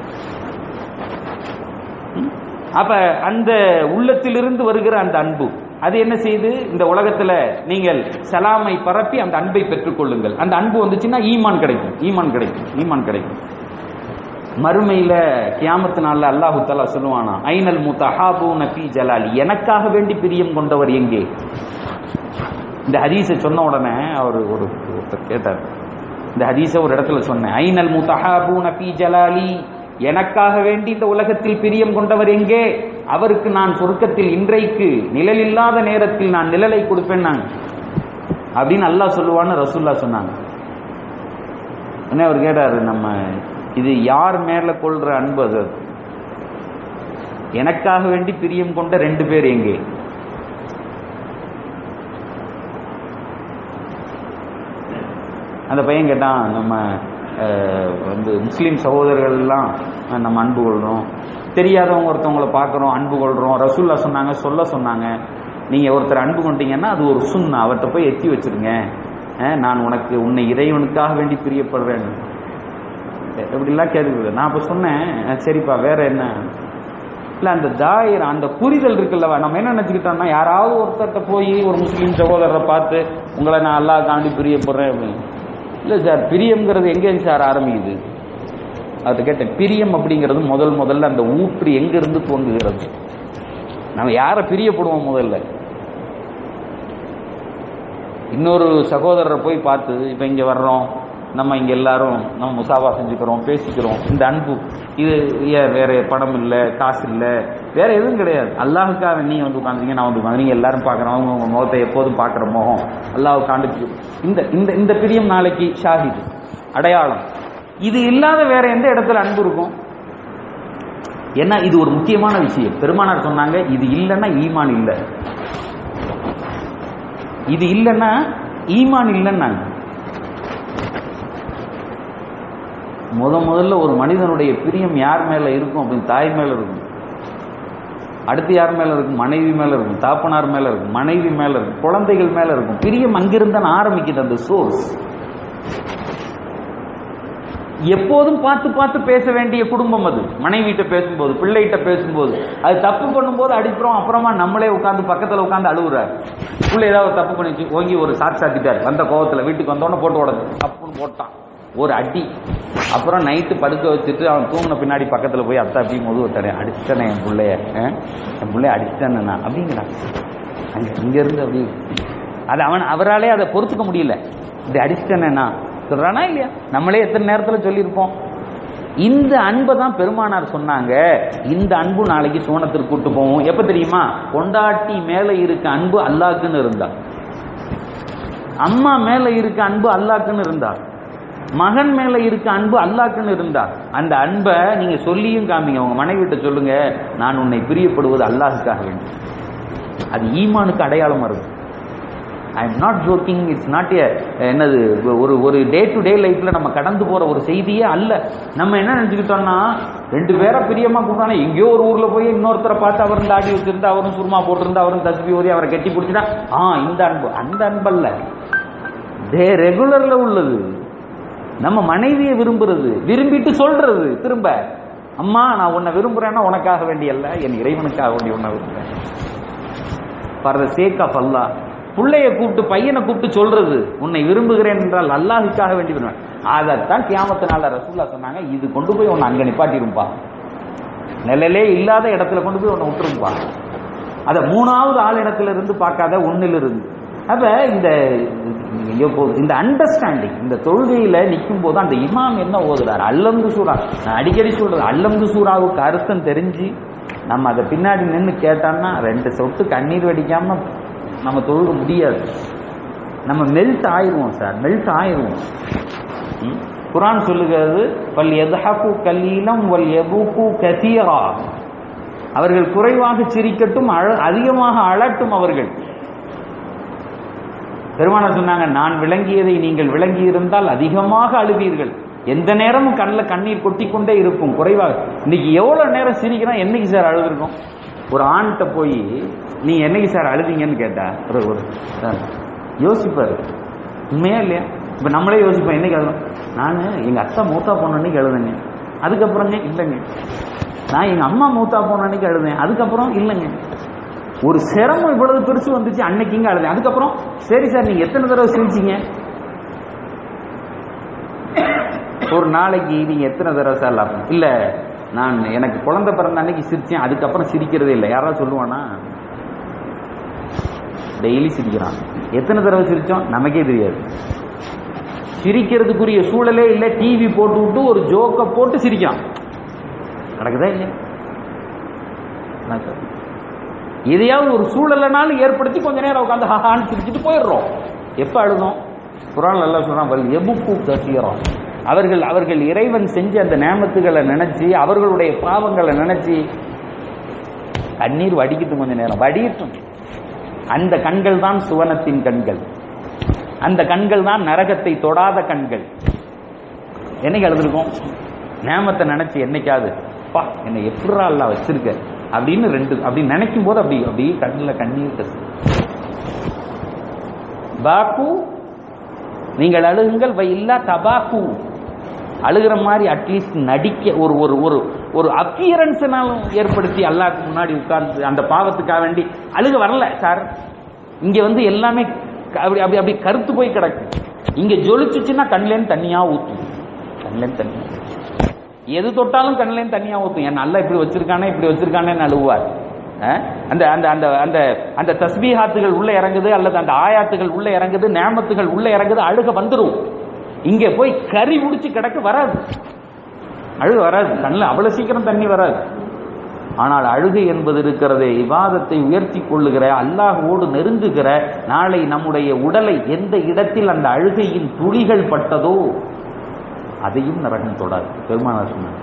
ம்? அப்ப அந்த உள்ளத்திலிருந்து வருகிற அந்த அன்பு அது என்ன செய்யுது இந்த உலகத்துல நீங்கள் சலாமை பரப்பி அந்த அன்பை பெற்றுக்கொள்ளுங்கள் அந்த அன்பு வந்துச்சுன்னா ஈமான் கிடைக்கும் ஈமான் கிடைக்கும் ஈமான் கிடைக்கும் மறுமையில கியாமத்து நாள்ல அல்லாஹு தஆலா சொல்லுவானா ஐனல் முத்தஹாபூன ஃபீ ஜலாலி எனக்காக வேண்டி பிரியம் கொண்டவர் எங்கே இந்த ஹதீஸை சொன்ன உடனே அவர் ஒரு ஒருத்தர் கேட்டார் இந்த ஹதீஸை ஒரு இடத்துல சொன்னேன் ஐனல் முத்தஹாபூன ஃபீ ஜலாலி எனக்காக வேண்டி இந்த உலகத்தில் பிரியம் கொண்டவர் எங்கே அவருக்கு நான் சொர்க்கத்தில் இன்றைக்கு நிழல் இல்லாத நேரத்தில் நான் நிழலை கொடுப்பேன் நான் அப்படின்னு அல்லாஹ் சொல்லுவான்னு ரசூல்லா சொன்னாங்க உடனே அவர் கேட்டாரு நம்ம இது யார் மேல கொள்ற அன்பு அது எனக்காக வேண்டி பிரியம் கொண்ட ரெண்டு பேர் எங்கே அந்த பையன் கேட்டான் நம்ம அஹ், வந்து முஸ்லீம் சகோதரர்கள் எல்லாம் நம்ம அன்பு கொள்றோம் தெரியாதவங்க ஒருத்தவங்களை பார்க்குறோம் அன்பு கொள்றோம் ரசூல்லா சொன்னாங்க சொல்ல சொன்னாங்க நீங்க ஒருத்தர் அன்பு கொண்டீங்கன்னா அது ஒரு சுண்ணா அவர்கிட்ட போய் எத்தி வச்சிருங்க அஹ், நான் உனக்கு உன்னை இறைவனுக்காக வேண்டி பிரியப்படுறேன் இப்படிலாம் கேள்வி நான் அப்ப சொன்னேன் அஹ், சரிப்பா வேற என்ன இல்ல அந்த தாயிர அந்த புரிதல் இருக்குல்லவா நம்ம என்ன நினைச்சுக்கிட்டோம்னா யாராவது ஒருத்தர்கிட்ட போய் ஒரு முஸ்லீம் சகோதரரை பார்த்து உங்களை நான் அல்லாஹ் காண்டி பிரியப்படுறேன் அப்படின்னு இல்ல சார் பிரியம்ங்கிறது எங்க சார் ஆரம்பிக்குது அதை கேட்டேன் பிரியம் அப்படிங்கிறது முதல் முதல்ல அந்த ஊற்று எங்க இருந்து தோன்றுகிறது நம்ம யாரை பிரியப்படுவோம் முதல்ல இன்னொரு சகோதரரை போய் பார்த்து இப்ப இங்க வர்றோம் நம்ம இங்க எல்லாரும் நம்ம முசாவா செஞ்சுக்கிறோம் பேசிக்கிறோம் இந்த அன்பு இது ஏன் வேற பணம் இல்லை காசு இல்லை வேற எதுவும் கிடையாது அல்லாஹுக்காக நீ வந்து உட்காந்துங்க நான் வந்து உட்காந்து நீங்க எல்லாரும் பார்க்குறோம் அவங்க உங்க முகத்தை எப்போதும் பார்க்குற முகம் அல்லாஹ் காண்டு இந்த இந்த இந்த பிரியம் நாளைக்கு ஷாஹிது அடையாளம் இது இல்லாத வேற எந்த இடத்துல அன்பு இருக்கும் ஏன்னா இது ஒரு முக்கியமான விஷயம் பெருமானார் சொன்னாங்க இது இல்லைன்னா ஈமான் இல்லை இது இல்லைன்னா ஈமான் இல்லைன்னாங்க முத முதல்ல ஒரு மனிதனுடைய பிரியம் யார் மேல இருக்கும் அப்படின்னு தாய் மேல இருக்கும் அடுத்து யார் மேல இருக்கும் மனைவி மேல இருக்கும் தாப்பனார் மேல இருக்கும் மனைவி மேல இருக்கும் குழந்தைகள் மேல இருக்கும் பிரியம் அங்கிருந்தான் ஆரம்பிக்குது அந்த சோர்ஸ் எப்போதும் பார்த்து பார்த்து பேச வேண்டிய குடும்பம் அது மனைவிட்ட பேசும்போது பிள்ளைகிட்ட பேசும்போது அது தப்பு பண்ணும்போது அடிக்கிறோம் அப்புறமா நம்மளே உட்காந்து பக்கத்துல உட்காந்து அழுகுறாரு பிள்ளை ஏதாவது ஒரு தப்பு பண்ணிச்சு ஓங்கி ஒரு சாட் சாத்திட்டாரு வந்த கோவத்துல வீட்டுக்கு வந்தோடனே போட்டு உடனே தப்புன்னு போட்டான் ஒரு அடி அப்புறம் நைட்டு படுக்க வச்சுட்டு அவன் தூங்கின பின்னாடி பக்கத்துல போய் அத்தா அப்படி முதுகு தடை அடிச்சிட்டேனே என் பிள்ளைய ஆ? என் பிள்ளைய அடிச்சிட்டேன் நான் அப்படிங்கிறான் அங்க இங்க இருந்து அப்படி அது அவன் அவராலே அதை பொறுத்துக்க முடியல இப்படி அடிச்சிட்டேனேண்ணா சொல்றானா இல்லையா நம்மளே எத்தனை நேரத்துல சொல்லியிருப்போம் இந்த அன்பை தான் பெருமானார் சொன்னாங்க இந்த அன்பு நாளைக்கு சோனத்திற்கு கூட்டு போவோம் எப்ப தெரியுமா கொண்டாட்டி மேல இருக்க அன்பு அல்லாக்குன்னு இருந்தா அம்மா மேல இருக்க அன்பு அல்லாக்குன்னு இருந்தா மகன் மேல இருக்க அன்பு அல்லாக்குன்னு இருந்தா அந்த அன்பை நீங்க சொல்லியும் காமிங்க உங்க மனைவிட்ட சொல்லுங்க நான் உன்னை பிரியப்படுவது அல்லாஹுக்காக வேண்டும் அது ஈமானுக்கு அடையாளமா இருக்கும் I am not joking it's not a என்னது ஒரு ஒரு டே டு டே லைஃப்ல நம்ம கடந்து போற ஒரு செய்தியே அல்ல நம்ம என்ன நினைச்சுக்கிட்டோம்னா ரெண்டு பேரை பிரியமா கூப்பிட்டானா எங்கேயோ ஒரு ஊர்ல போய் இன்னொருத்தரை பார்த்து அவர் தாடி வச்சிருந்தா அவரும் சுருமா போட்டிருந்தா அவரும் தஸ்பி ஓதி அவரை கட்டி பிடிச்சிட்டா ஆ இந்த அன்பு அந்த அன்பல்ல டே ரெகுலர்ல உள்ளது நம்ம மனைவியை விரும்புறது விரும்பிட்டு சொல்றது திரும்ப அம்மா நான் உன்னை விரும்புறேன்னா உனக்காக வேண்டியல்ல என் இறைவனுக்காக வேண்டிய உன்னை விரும்புறேன் ஃபார் த சேக் ஆஃப் அல்லாஹ் பிள்ளைய கூப்பிட்டு பையனை கூப்பிட்டு சொல்றது உன்னை விரும்புகிறேன் என்றால் அல்லாஹுக்காக வேண்டி விரும்புவேன் அதைத்தான் கியாமத்து நாள ரசூல்லா சொன்னாங்க இது கொண்டு போய் உன்னை அங்க நிப்பாட்டிருப்பா நிழலே இல்லாத இடத்துல கொண்டு போய் உன்னை விட்டுருப்பா அத மூணாவது ஆள் இடத்துல இருந்து பார்க்காத ஒன்னில் இருந்து அப்ப இந்த எப்போ இந்த அண்டர்ஸ்டாண்டிங் இந்த தொழுகையில நிற்கும் போது அந்த இமாம் என்ன ஓதுறாரு அல்லந்து சூரா நான் அடிக்கடி சொல்றது அல்லந்து சூறாவுக்கு அர்த்தம் தெரிஞ்சு நம்ம அதை பின்னாடி நின்று கேட்டோம்னா ரெண்டு சொட்டு கண்ணீர் வடிக்காம நம்ம தொழுக முடியாது நம்ம மெல்ட் ஆயிருவோம் சார் மெல்ட் ஆயிருவோம் ம்? குரான் சொல்லுகிறது வல் எதஹகு கலீலம் வல் எபூக்கு கசீரா அவர்கள் குறைவாக சிரிக்கட்டும் அழ- அதிகமாக அழட்டும் அவர்கள் பெருமானார் சொன்னாங்க நான் விளங்கியதை நீங்கள் விளங்கி இருந்தால் அதிகமாக அழுவீர்கள் எந்த நேரமும் கண்ணில் கண்ணீர் கொட்டிக்கொண்டே இருக்கும் குறைவாக இன்னைக்கு எவ்வளவு நேரம் சிரிக்கிறோம் என்னைக்கு சார் அழுதுருக்கும் ஒரு ஆண்கிட்ட போய் நீ என்னைக்கு சார் அழுதீங்கன்னு கேட்டா ஒரு ஒரு சார் யோசிப்பாரு உண்மையா இல்லையா இப்ப நம்மளே யோசிப்போம் என்னைக்கு அழுதும் நான் எங்க அத்தா மூத்தா போன அன்னைக்கு அழுதுங்க அதுக்கப்புறங்க இல்லைங்க நான் எங்க அம்மா மூத்தா போன அன்னைக்கு அழுதேன் அதுக்கப்புறம் இல்லைங்க ஒரு சிரமம் இவ்வளவு பெருசு வந்துச்சு அன்னைக்குங்க அழுதேன் அதுக்கப்புறம் சரி சார் நீங்க எத்தனை தடவை சிரிச்சீங்க ஒரு நாளைக்கு நீங்க எத்தனை தடவை சார் லாபம் இல்ல நான் எனக்கு குழந்தை பிறந்த அன்னைக்கு சிரிச்சேன் அதுக்கப்புறம் சிரிக்கிறதே இல்லை யாராவது சொல்லுவானா டெய்லி சிரிக்கிறான் எத்தனை தடவை சிரிச்சோம் நமக்கே தெரியாது சிரிக்கிறதுக்குரிய சூழலே இல்லை டிவி போட்டு விட்டு ஒரு ஜோக்கை போட்டு சிரிக்கான் நடக்குதா இல்லையா நடக்குது. எதையாவது ஒரு சூழலைனாலும் ஏற்படுத்தி கொஞ்ச நேரம் உட்காந்து ஹஹான்னு சிரிச்சுட்டு போயிடுறோம் எப்ப அழுதோம் குரான் நல்லா சொல்றான் வல் எபுக்கு கசீரம் அவர்கள் அவர்கள் இறைவன் செஞ்ச அந்த நேமத்துகளை நினைச்சு அவர்களுடைய பாவங்களை நினைச்சு கண்ணீர் வடிக்கட்டும் கொஞ்ச நேரம் வடியட்டும் அந்த கண்கள் தான் சுவனத்தின் கண்கள் அந்த கண்கள் தான் நரகத்தை தொடாத கண்கள் என்னைக்கு அழுதுருக்கோம் நேமத்தை நினைச்சு என்னைக்காவது பா என்னை எப்படா அல்லா வச்சிருக்க அப்படின்னு ரெண்டு அப்படி நினைக்கும் போது அப்படி அப்படி கண்ணில் கண்ணீர் கசு பாக்கு நீங்கள் அழுகுங்கள் வை இல்லா தபாக்கு அழுகிற மாதிரி அட்லீஸ்ட் நடிக்க ஒரு ஒரு ஒரு ஒரு அப்பியரன்ஸ்னாலும் ஏற்படுத்தி அல்லாஹ்க்கு முன்னாடி உட்கார்ந்து அந்த பாவத்துக்காக வேண்டி அழுக வரல சார் இங்க வந்து எல்லாமே க- அப்படி அப்படி அப்படி கருத்து போய் கிடக்கு இங்க ஜொலிச்சுச்சுன்னா கண்லேருந்து தண்ணியா ஊத்தும் கண்லேருந்து தண்ணி எது தொட்டாலும் கண்லேருந்து தண்ணியா ஊத்தும் என் நல்லா இப்படி வச்சிருக்கானே இப்படி வச்சிருக்கானேன்னு அழுவார் அஹ்? அந்த அந்த அந்த அந்த அந்த தஸ்பீஹாத்துகள் உள்ள இறங்குது அல்லது அந்த ஆயாத்துகள் உள்ள இறங்குது நேமத்துகள் உள்ள இறங்குது அழுக வந்துரும் இங்க போய் கறி முடிச்சு கிடக்கு வராது அழுக வராது கண்ணில் அவ்வளவு சீக்கிரம் தண்ணி வராது ஆனால் அழுகை என்பது இருக்கிறதே விவாதத்தை உயர்த்தி கொள்ளுகிற அல்லாஹ்வோடு நெருங்குகிற நாளை நம்முடைய உடலை எந்த இடத்தில் அந்த அழுகையின் துளிகள் பட்டதோ அதையும் நரகம் தொடாது பெருமானார் சொன்னார்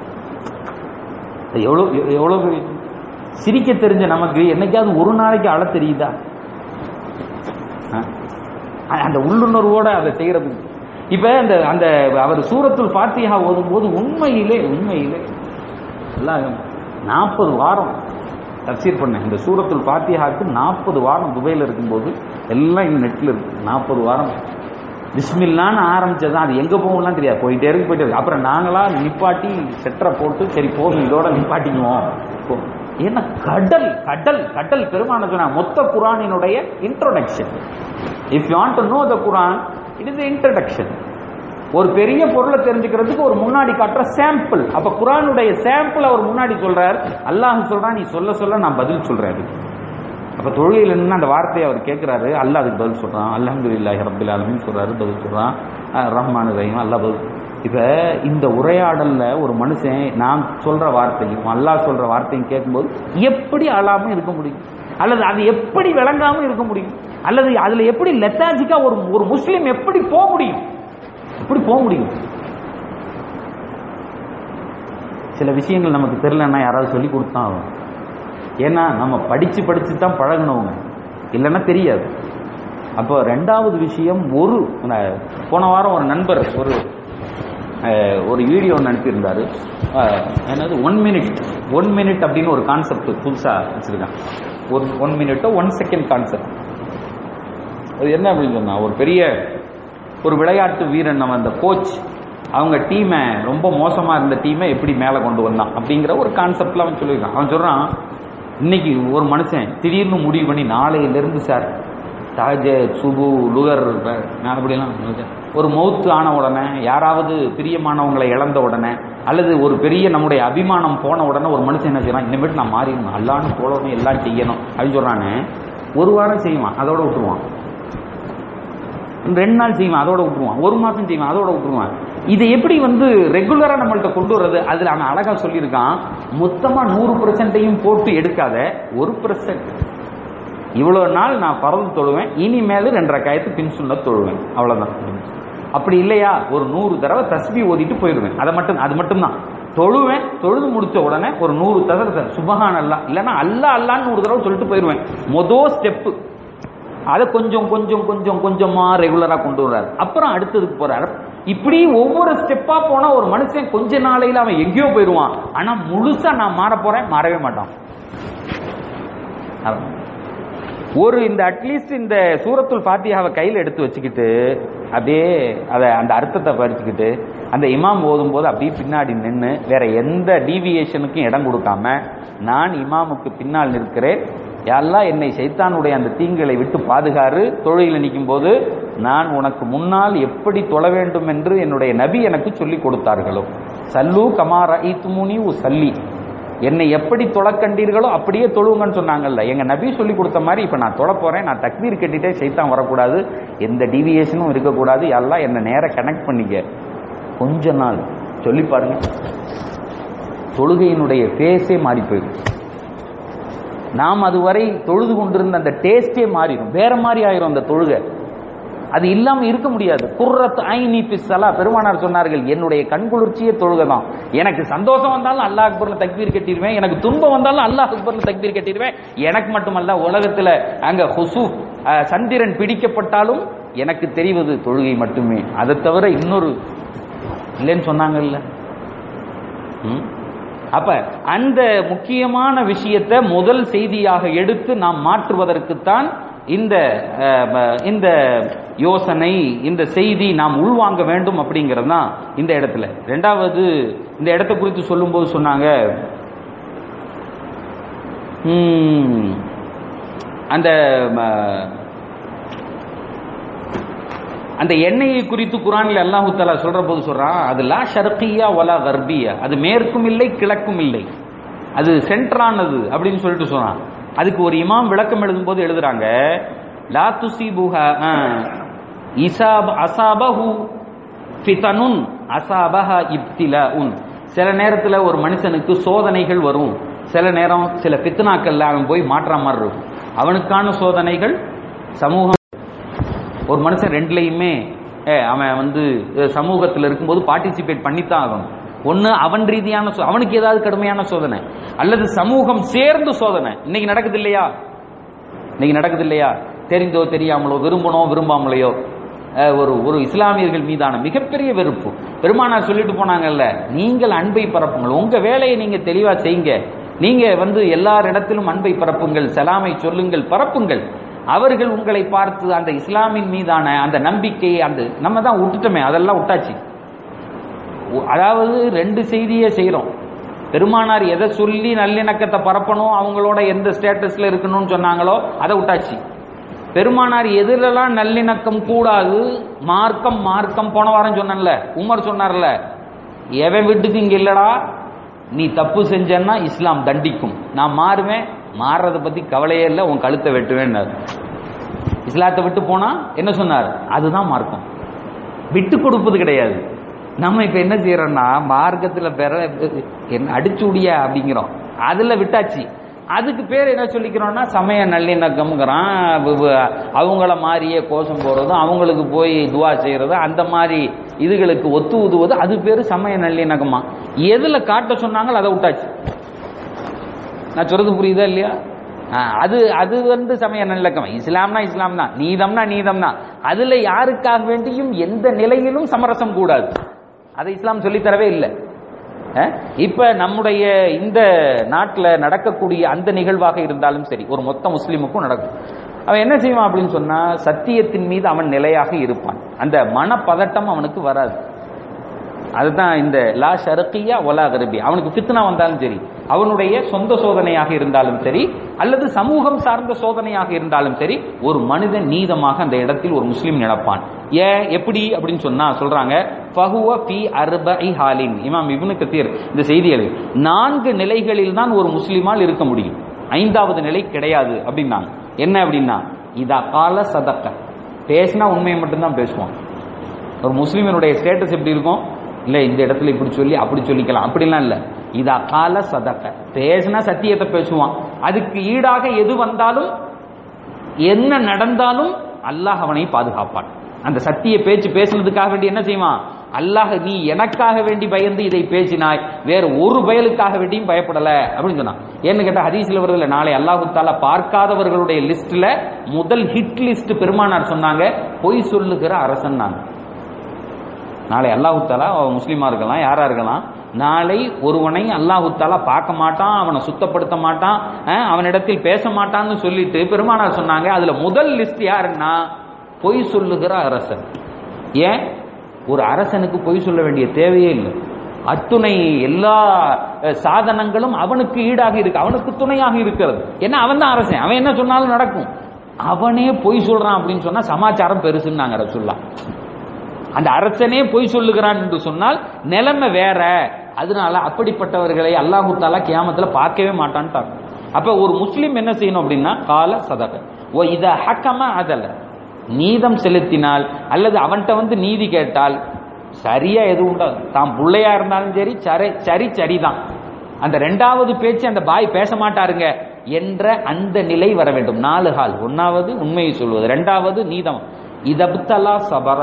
அது எவ்வளவு எவ்வளவு பெரிய விஷயம். சிரிக்க தெரிஞ்ச நமக்கு என்னைக்காவது ஒரு நாளைக்கு அழ தெரியுதா ஆ? அந்த உள்ளுணர்வோட அதை செய்யறது இப்ப அந்த அந்த அவர் சூரத்துல் ஃபாத்திஹா ஓதும்போது உண்மையிலே உண்மையிலே எல்லாம் நாற்பது வாரம் தப்சீர் பண்ணேன் இந்த சூரத்துல் ஃபாத்திஹாக்கு நாற்பது வாரம் துபையில் இருக்கும்போது எல்லாம் இங்க நெட்டில் இருக்கு நாற்பது வாரம் பிஸ்மில்லான்னு ஆரம்பிச்சது அது எங்க போகும்லாம் தெரியாது போயிட்டே இருக்கு போயிட்டே இருக்கு அப்புறம் நாங்களா நிப்பாட்டி செட்டரை போட்டு சரி போதும் இதோட நிப்பாட்டிக்குவோம் போ. ஏன்னா கடல் கடல் கடல் பெருமான சொன்னா மொத்த குரானினுடைய introduction if you want to know the Quran it is introduction ஒரு பெரிய பொருளை தெரிஞ்சுக்கிறதுக்கு ஒரு முன்னாடி காட்டுற சாம்பிள் அப்ப குரானுடைய சாம்பிள் அவர் முன்னாடி சொல்றார் அல்லாஹ் சொல்றான் நீ சொல்ல சொல்ல நான் பதில் சொல்றேன் அதுக்கு அப்ப தொழுகையில் நின்று அந்த வார்த்தையை அவர் கேட்கிறாரு அல்லாஹ் அதுக்கு பதில் சொல்றான் அல்ஹம்துலில்லாஹி ரப்பில் ஆலமீன் சொல்றாரு பதில் சொல்றான் அஹ் ரஹ்மான் ரஹீம் அல்லாஹ் பதில் இப்ப இந்த உரையாடல்ல ஒரு மனுஷன் நான் சொல்ற வார்த்தையும் அல்லாஹ் சொல்ற வார்த்தையும் கேட்கும்போது எப்படி அழாம இருக்க முடியும் அல்லது அது எப்படி விளங்காம இருக்க முடியும் அல்லது அதுல எப்படி லெத்தாஜிக்கா ஒரு ஒரு முஸ்லீம் எப்படி போக முடியும் எப்படி போக முடியும் சில விஷயங்கள் நமக்கு தெரியலன்னா யாராவது சொல்லி கொடுத்தா ஆகும் ஏன்னா நம்ம படிச்சு படிச்சு தான் பழகினவங்க இல்லைன்னா தெரியாது அப்போ ரெண்டாவது விஷயம் ஒரு நான் போன வாரம் ஒரு நண்பர் ஒரு அஹ், ஒரு வீடியோ ஒன்று அனுப்பியிருந்தாரு அஹ், என்னது ஒன் மினிட் ஒன் மினிட் அப்படின்னு ஒரு கான்செப்ட் புதுசாக வச்சுருக்கான் ஒரு ஒன் மினிட்டோ ஒன் செகண்ட் கான்செப்ட் அது என்ன அப்படின்னு சொன்னா ஒரு பெரிய ஒரு விளையாட்டு வீரன் நம்ம அந்த கோச் அவங்க டீமை ரொம்ப மோசமா இருந்த டீமை எப்படி மேலே கொண்டு வந்தான் அப்படிங்கிற ஒரு கான்செப்ட்ல அவன் சொல்லியிருக்கான் அவன் சொல்றான் இன்னைக்கு ஒரு மனுஷன் திடீர்னு முடிவு பண்ணி நாளையில இருந்து சார் தாஜ சுபு லுகர் நான் அப்படிலாம் ஒரு மௌத்து ஆன உடனே யாராவது பிரியமானவங்களை இழந்த உடனே அல்லது ஒரு பெரிய நம்முடைய அபிமானம் போன உடனே ஒரு மனுஷன் என்ன செய்யறான் இனிமேட்டு நான் மாறிடணும் அல்லான்னு போடணும் எல்லாம் செய்யணும் அப்படின்னு சொல்றானே ஒரு வாரம் செய்வான் அதோட விட்டுருவான் ரெண்டு நாள் செய்வான் அதோட விட்டுருவான் ஒரு மாசம் செய்வான் அதோட விட்டுருவான் இதை எப்படி வந்து ரெகுலரா நம்மள்ட்ட கொண்டு வர்றது அதுல அவன் அழகா சொல்லியிருக்கான் மொத்தமா நூறு பெர்சென்ட்டையும் போட்டு எடுக்காத ஒரு பெர்சென்ட் இவ்வளவு நாள் நான் பறந்து தொழுவேன் இனிமேல் ரெண்டரை காயத்து பின் சுண்ண தொழுவேன் அவ்வளவுதான் அப்படி இல்லையா ஒரு நூறு தடவை தஸ்பி ஓதிட்டு போயிடுவேன் அதை மட்டும் அது மட்டும்தான் தொழுவேன் தொழுது முடிச்ச உடனே ஒரு நூறு தடவை சுபஹான் அல்லா இல்லைன்னா அல்லா அல்லான்னு நூறு தடவை சொல்லிட்டு போயிடுவேன் மொதோ ஸ்டெப்பு அதை கொஞ்சம் கொஞ்சம் கொஞ்சம் கொஞ்சமா ரெகுலரா கொண்டு வர்றாரு அப்புறம் அடுத்ததுக்கு போறாரு இப்படி ஒவ்வொரு ஸ்டெப்பா போனா ஒரு மனுஷன் கொஞ்ச நாளையில அவன் எங்கேயோ போயிடுவான் ஆனா முழுசா நான் மாற போறேன் மாறவே மாட்டான் அவன். ஒரு இந்த அட்லீஸ்ட் இந்த சூரத்துல் ஃபாத்தியாவை கையில் எடுத்து வச்சுக்கிட்டு அப்படியே அதை அந்த அர்த்தத்தை படிச்சுக்கிட்டு அந்த இமாம் ஓதும்போது அப்படியே பின்னாடி நின்று வேற எந்த டீவியேஷனுக்கும் இடம் கொடுக்காம நான் இமாமுக்கு பின்னால் நிற்கிறேன் யாரெல்லாம் என்னை சைத்தானுடைய அந்த தீங்களை விட்டு பாதுகாரு தொழுகையில் நிற்கும் போது நான் உனக்கு முன்னால் எப்படி தொழ வேண்டும் என்று என்னுடைய நபி எனக்கு சொல்லிக் கொடுத்தார்களோ சல்லு கமார ஈத்துமுனி உ சல்லி என்னை எப்படி தொழக்கண்டீர்களோ அப்படியே தொழுவுங்கன்னு சொன்னாங்கல்ல எங்க நபி சொல்லி கொடுத்த மாதிரி இப்ப நான் தொழ போறேன் நான் தக்பீர் கட்டிட்டே சைத்தான் வரக்கூடாது எந்த டீவியேஷனும் இருக்கக்கூடாது எல்லாம் என்னை நேர கனெக்ட் பண்ணிக்க கொஞ்ச நாள் சொல்லி பாருங்க தொழுகையினுடைய ஃபேஸே மாறி போயிடும் நாம் அதுவரை தொழுது கொண்டிருந்த அந்த டேஸ்டே மாறிடும் வேற மாதிரி ஆயிரும் அந்த தொழுகை அது இல்லாம இருக்க முடியாது குர்ரத் ஐனி பிஸ்ஸலா பெருமானார் சொன்னார்கள் என்னுடைய கண்குளிர்ச்சியே தொழுகை தான் எனக்கு சந்தோஷம் வந்தாலும் அல்லாஹ் அக்பர்ல தக்பீர் கட்டிடுவேன் எனக்கு துன்பம் வந்தாலும் அல்லாஹ் அக்பர்ல தக்பீர் கட்டிடுவேன் எனக்கு மட்டுமல்ல உலகத்துல அங்க ஹுசு அஹ், சந்திரன் பிடிக்கப்பட்டாலும் எனக்கு தெரிவது தொழுகை மட்டுமே அதை தவிர இன்னொரு இல்லைன்னு சொன்னாங்கல்ல ம்? அப்ப அந்த முக்கியமான விஷயத்தை முதல் செய்தியாக எடுத்து நாம் மாற்றுவதற்குத்தான் இந்த அஹ், ம- இந்த யோசனை இந்த செய்தி நாம் உள்வாங்க வேண்டும் அப்படிங்கிறது தான் இந்த இடத்துல ரெண்டாவது இந்த இடத்தை குறித்து சொல்லும்போது சொன்னாங்க ம், அந்த ம, அந்த எண்ணெயை குறித்து குரானில் அல்லாஹு தஆலா சொல்ற போது சொல்றான் அது லா ஷர்கியா வலா கர்பியா அது மேற்கும் இல்லை கிழக்கும் இல்லை அது சென்ட்ரானது அப்படின்னு சொல்லிட்டு சொன்னான் அதுக்கு ஒரு இமாம் விளக்கம் எழுதும்போது எழுதுறாங்க லா துசிபுஹா இசாப் அசாபஹு ஃபிதனுன் அசாபஹா இப்திலாஉன் சில நேரத்துல ஒரு மனுஷனுக்கு சோதனைகள் வரும் சில நேரம் சில பித்னாக்கள்ல அவன் போய் மாற்ற மாதிரி இருக்கும் அவனுக்கான சோதனைகள் சமூகம் ஒரு மனுஷன் ரெண்டுலையுமே ஏ, அவன் வந்து அஹ், சமூகத்தில் இருக்கும்போது பார்ட்டிசிபேட் பண்ணித்தான் ஆகணும் ஒன்று அவன் ரீதியான சோ- அவனுக்கு ஏதாவது கடுமையான சோதனை அல்லது சமூகம் சேர்ந்து சோதனை இன்னைக்கு நடக்குது இல்லையா இன்னைக்கு நடக்குது இல்லையா தெரிந்தோ தெரியாமலோ விரும்பனோ விரும்பாமலையோ அஹ், ஒரு ஒரு இஸ்லாமியர்கள் மீதான மிகப்பெரிய வெறுப்பு பெருமானார் சொல்லிட்டு போனாங்கல்ல நீங்கள் அன்பை பரப்புங்கள் உங்க வேலையை நீங்க தெளிவா செய்யுங்க நீங்க வந்து எல்லாரிடத்திலும் அன்பை பரப்புங்கள் சலாமை சொல்லுங்கள் பரப்புங்கள் அவர்கள் உங்களை பார்த்து அந்த இஸ்லாமின் மீதான அந்த நம்பிக்கையை அந்த நம்ம தான் விட்டுட்டோமே அதெல்லாம் விட்டாச்சு ஒ- அதாவது ரெண்டு செய்தியை செய்றோம் பெருமானார் எதை சொல்லி நல்லிணக்கத்தை பரப்பணும் அவங்களோட எந்த ஸ்டேட்டஸ்ல இருக்கணும்னு சொன்னாங்களோ அதை விட்டாச்சு பெருமானார் எதிரெல்லாம் நல்லிணக்கம் கூடாது மார்க்கம் மார்க்கம் போன வாரம் சொன்னேன்ல உமர் சொன்னார்ல எவன் வீட்டுக்கு இங்க இல்லடா நீ தப்பு செஞ்சன்னா இஸ்லாம் தண்டிக்கும் நான் மாறுவேன் மாறுறதை பத்தி கவலையே இல்லை உன் கழுத்தை வெட்டுவேன்னாரு இஸ்லாத்தை விட்டு போனா என்ன சொன்னார் அதுதான் மார்க்கம் விட்டு கொடுப்பது கிடையாது நம்ம இப்ப என்ன செய்யறோம்னா மார்க்கத்துல பெற என்ன அடிச்சுடியா அப்படிங்கிறோம் அதுல விட்டாச்சு அதுக்கு பேர் என்ன சொல்லிக்கிறோம்னா சமய நல்லிணக்கம்ங்கிறான் வ- வ- அவங்கள மாதிரியே கோஷம் போறதும் அவங்களுக்கு போய் துவா செய்யறது அந்த மாதிரி இதுகளுக்கு ஒத்து உதுவது அது பேரு சமய நல்லிணக்கமா எதுல காட்ட சொன்னாங்களோ அதை விட்டாச்சு நான் சொல்றது புரியுதா இல்லையா ஆ, அது அது வந்து சமய நல்லக்கம் இஸ்லாம்னா இஸ்லாம் தான் நீதம்னா நீதம் தான் அதுல யாருக்காக வேண்டியும் எந்த நிலையிலும் சமரசம் கூடாது அதை இஸ்லாம் சொல்லித் தரவே இல்லை அஹ், இப்ப நம்முடைய இந்த நாட்டுல நடக்கக்கூடிய அந்த நிகழ்வாக இருந்தாலும் சரி ஒரு மொத்த முஸ்லீமுக்கும் நடக்கும் அவன் என்ன செய்வான் அப்படின்னு சொன்னா சத்தியத்தின் மீது அவன் நிலையாக இருப்பான் அந்த மனப்பதட்டம் அவனுக்கு வராது அதுதான் இந்த லா ஷரக்கியா ஒலா கருபி அவனுக்கு ஃபித்னா வந்தாலும் சரி அவனுடைய சொந்த சோதனையாக இருந்தாலும் சரி அல்லது சமூகம் சார்ந்த சோதனையாக இருந்தாலும் சரி ஒரு மனிதன் நீதமாக அந்த இடத்தில் ஒரு முஸ்லீம் நடப்பான் ஏன் எப்படி அப்படின்னு சொன்னா சொல்றாங்க ஃபஹுவ ஃபி அர்பஇ ஹாலின் இமாம் இப்னு கத்தீர் இந்த செய்திகள் நான்கு நிலைகளில் தான் ஒரு முஸ்லிமால் இருக்க முடியும் ஐந்தாவது நிலை கிடையாது அப்படின்னாங்க என்ன அப்படின்னா இதா கால சதக்க பேசினா உண்மையை மட்டும்தான் பேசுவான் ஒரு முஸ்லீமினுடைய ஸ்டேட்டஸ் எப்படி இருக்கும் இல்ல இந்த இடத்துல இப்படி சொல்லி அப்படி சொல்லிக்கலாம் அப்படிலாம் இல்ல இதா கால சதக்க பேசினா சத்தியத்தை பேசுவான் அதுக்கு ஈடாக எது வந்தாலும் என்ன நடந்தாலும் அல்லாஹ் அவனை பாதுகாப்பான் அந்த சத்திய பேச்சு பேசுனதுக்காக வேண்டி என்ன செய்வான் அல்லாஹ் நீ எனக்காக வேண்டி பயந்து இதை பேசினாய் வேற ஒரு பயலுக்காக வேண்டியும் பயப்படல அப்படின்னு சொன்னான் ஏன்னு கேட்டா ஹதீஸ்ல வருதுல நாளை அல்லாஹு தாலா பார்க்காதவர்களுடைய லிஸ்ட்ல முதல் ஹிட் லிஸ்ட் பெருமானார் சொன்னாங்க பொய் சொல்லுகிற அரசன் நான் நாளை அல்லாஹு தாலா அவன் முஸ்லீமா இருக்கலாம் யாரா இருக்கலாம் நாளை ஒருவனை அல்லாஹு தாலா பார்க்க மாட்டான் அவனை சுத்தப்படுத்த மாட்டான் அஹ், அவனிடத்தில் பேச மாட்டான்னு சொல்லிட்டு பெருமானார் சொன்னாங்க அதுல முதல் லிஸ்ட் யாருன்னா பொய் சொல்லுகிற அரசன் ஏன் ஒரு அரசனுக்கு பொய் சொல்ல வேண்டிய தேவையே இல்லை அத்துணை எல்லா அஹ், சாதனங்களும் அவனுக்கு ஈடாக இருக்கு அவனுக்கு துணையாக இருக்கிறது ஏன்னா அவன் தான் அரசன் அவன் என்ன சொன்னாலும் நடக்கும் அவனே பொய் சொல்றான் அப்படின்னு சொன்னா சமாச்சாரம் பெருசுன்னாங்க ரசுல்லா அந்த அரசனே பொய் சொல்லுகிறான் என்று சொன்னால் நிலைமை வேற அதனால அப்படிப்பட்டவர்களை அல்லாஹு தாலா கியாமத்துல பார்க்கவே மாட்டான்ட்டாங்க அப்ப ஒரு முஸ்லிம் என்ன செய்யணும் அப்படின்னா கால சதக ஓ இத ஹக்கமா அதல நீதம் செலுத்தினால் அல்லது அவன்கிட்ட வந்து நீதி கேட்டால் சரியா எதுவும் உண்டாது தான் பிள்ளையா இருந்தாலும் சரி சரி சரி சரிதான் அந்த ரெண்டாவது பேச்சு அந்த பாய் பேச மாட்டாருங்க என்ற அந்த நிலை வர வேண்டும் நாலு ஹால் ஒன்னாவது உண்மையை சொல்வது ரெண்டாவது நீதம் இதப்தலா சபர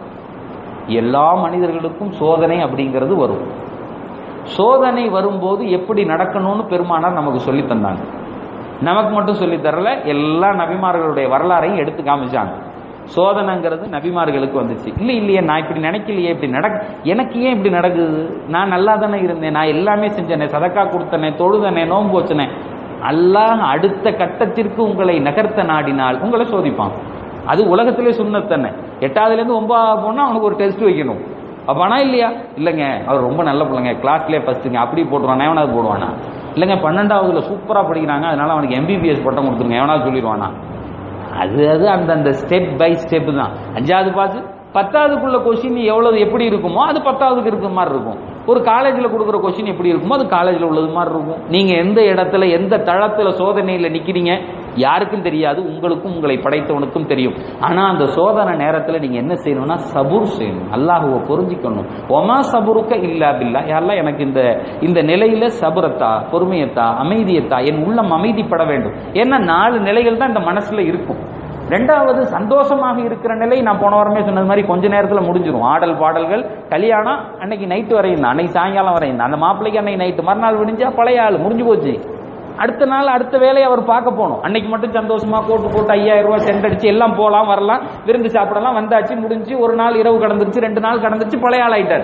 எல்லா மனிதர்களுக்கும் சோதனை அப்படிங்கிறது வரும் சோதனை வரும்போது எப்படி நடக்கணும்னு பெருமானார் நமக்கு சொல்லி தந்தாங்க நமக்கு மட்டும் சொல்லி தரல எல்லா நபிமார்களுடைய வரலாறையும் எடுத்து காமிச்சாங்க சோதனைங்கிறது நபிமார்களுக்கு வந்துச்சு இல்லை இல்லையே நான் இப்படி நினைக்கலையே இப்படி நடக் எனக்கு ஏன் இப்படி நடக்குது நான் நல்லா தானே இருந்தேன் நான் எல்லாமே செஞ்சேனே சதக்கா கொடுத்தனே தொழுதனே நோன்பு வச்சனே அல்லாஹ் அடுத்த கட்டத்திற்கு உங்களை நகர்த்த நாடினால் உங்களை சோதிப்பான் அது உலகத்திலே சுண்ணத்தன்னை எட்டாவதுல இருந்து ஒன்பதாவது போனா அவனுக்கு ஒரு டெஸ்ட் வைக்கணும் அப்பனா இல்லையா இல்லைங்க அவர் ரொம்ப நல்ல பிள்ளைங்க கிளாஸ்லேயே ஃபர்ஸ்ட்டுங்க அப்படி போட்டுருவானா எவனாவது போடுவானா இல்லைங்க பன்னெண்டாவதுல சூப்பரா படிக்கிறாங்க அதனால அவனுக்கு எம்பிபிஎஸ் பட்டம் கொடுத்துருங்க எவனாவது சொல்லிடுவானா அது அது அந்தந்த ஸ்டெப் பை ஸ்டெப் தான் அஞ்சாவது பாஸ் பத்தாவதுக்குள்ள கொஸ்டின் எவ்வளவு எப்படி இருக்குமோ அது பத்தாவதுக்கு இருக்கிற மாதிரி இருக்கும் ஒரு காலேஜில் கொடுக்குற கொஸ்டின் எப்படி இருக்குமோ அது காலேஜில் உள்ளது மாதிரி இருக்கும் நீங்க எந்த இடத்துல எந்த தளத்துல சோதனையில நிக்கிறீங்க யாருக்கும் தெரியாது உங்களுக்கும் உங்களை படைத்தவனுக்கும் தெரியும் ஆனா அந்த சோதனை நேரத்துல நீங்க என்ன செய்யணும்னா சபூர் செய்யணும் அல்லாஹுவை புரிஞ்சிக்கணும் ஒமா சபுருக்க இல்லா பில்லா யாரெல்லாம் எனக்கு இந்த இந்த நிலையில சபுரத்தா பொறுமையத்தா அமைதியத்தா என் உள்ளம் அமைதிப்பட வேண்டும் ஏன்னா நாலு நிலைகள் தான் இந்த மனசுல இருக்கும் ரெண்டாவது சந்தோஷமாக இருக்கிற நிலை நான் போன வாரமே சொன்னது மாதிரி கொஞ்ச நேரத்தில் முடிஞ்சிடும் ஆடல் பாடல்கள் கல்யாணம் அன்னைக்கு நைட்டு வரையும் தான் அன்னைக்கு சாயங்காலம் வரையும் தான் அந்த மாப்பிள்ளைக்கு அன்னைக்கு நைட்டு மறுநாள் விடிஞ்சா பழைய ஆள் முடிஞ்சு போச்சு அடுத்த நாள் அடுத்த வேலையை அவர் பார்க்க போகணும் அன்னைக்கு மட்டும் சந்தோஷமா கோட்டு போட்டு ஐயாயிரம் ரூபாய் சென்ட் அடிச்சு எல்லாம் போகலாம் வரலாம் விருந்து சாப்பிடலாம் வந்தாச்சு முடிஞ்சு ஒரு நாள் இரவு கடந்துருச்சு ரெண்டு நாள் கடந்துருச்சு பழைய ஆள் ஆயிட்டார்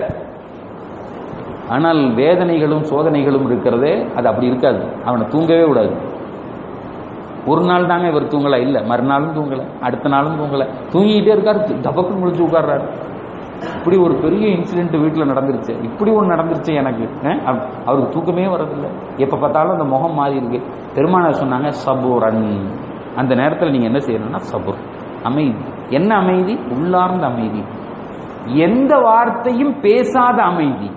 ஆனால் வேதனைகளும் சோதனைகளும் இருக்கிறதே அது அப்படி இருக்காது அவனை தூங்கவே விடாது ஒரு நாள் தாங்க இவர் தூங்கல இல்ல மறுநாளும் தூங்கல அடுத்த நாளும் தூங்கல தூங்கிட்டே இருக்காரு தபக்கு முடிச்சு உட்கார்றாரு இப்படி ஒரு பெரிய இன்சிடென்ட் வீட்டில் நடந்துருச்சு இப்படி ஒன்று நடந்துருச்சு எனக்கு அஹ், அவ- அவருக்கு தூக்கமே வரதில்லை எப்போ பார்த்தாலும் அந்த முகம் மாறி இருக்கு பெருமானார் சொன்னாங்க சபூரன் அந்த நேரத்தில் நீங்க என்ன செய்யணும்னா சபூர் அமைதி என்ன அமைதி உள்ளார்ந்த அமைதி எந்த வார்த்தையும் பேசாத அமைதி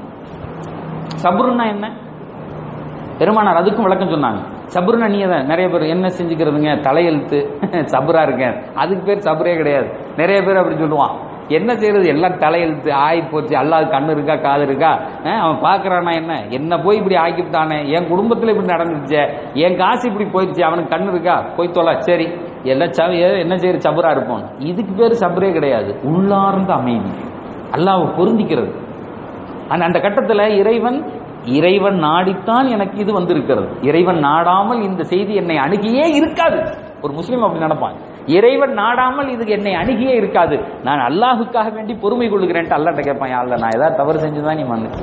சபுர்னா என்ன பெருமானார் அதுக்கும் விளக்கம் சொன்னாங்க சபுர்னா நீ தான் நிறைய பேர் என்ன செஞ்சுக்கிறதுங்க தலையெழுத்து சபுரா இருக்கேன் அதுக்கு பேர் சபுரே கிடையாது நிறைய பேர் அப்படி சொல்லுவான் என்ன செய்யறது எல்லாம் தலையெழுத்து ஆகி போச்சு அல்லாது கண்ணு இருக்கா காது இருக்கா அஹ், அவன் பார்க்கறானா என்ன என்ன போய் இப்படி ஆக்கிவிட்டானே என் குடும்பத்துல இப்படி நடந்துருச்சே என் காசு இப்படி போயிடுச்சு அவனுக்கு கண்ணு இருக்கா போய் தொலை சரி எல்லாம் சவ என்ன செய்யற சபுரா இருப்போம் இதுக்கு பேர் சபுரே கிடையாது உள்ளார்ந்த அமைதி அல்லாஹ் பொருந்திக்கிறது அந்த அந்த கட்டத்துல இறைவன் இறைவன் நாடித்தான் எனக்கு இது வந்திருக்கிறது இறைவன் நாடாமல் இந்த செய்தி என்னை அணுகியே இருக்காது ஒரு முஸ்லீம் அப்படி நடப்பான் இறைவன் நாடாமல் இது என்னை அணுகியே இருக்காது நான் அல்லாஹுக்காக வேண்டி பொறுமை கொள்கிறேன்ட்டு அல்லாட்ட கேட்பான் அல்ல நான் ஏதாவது தவறு செஞ்சுதான் நீ மன்னு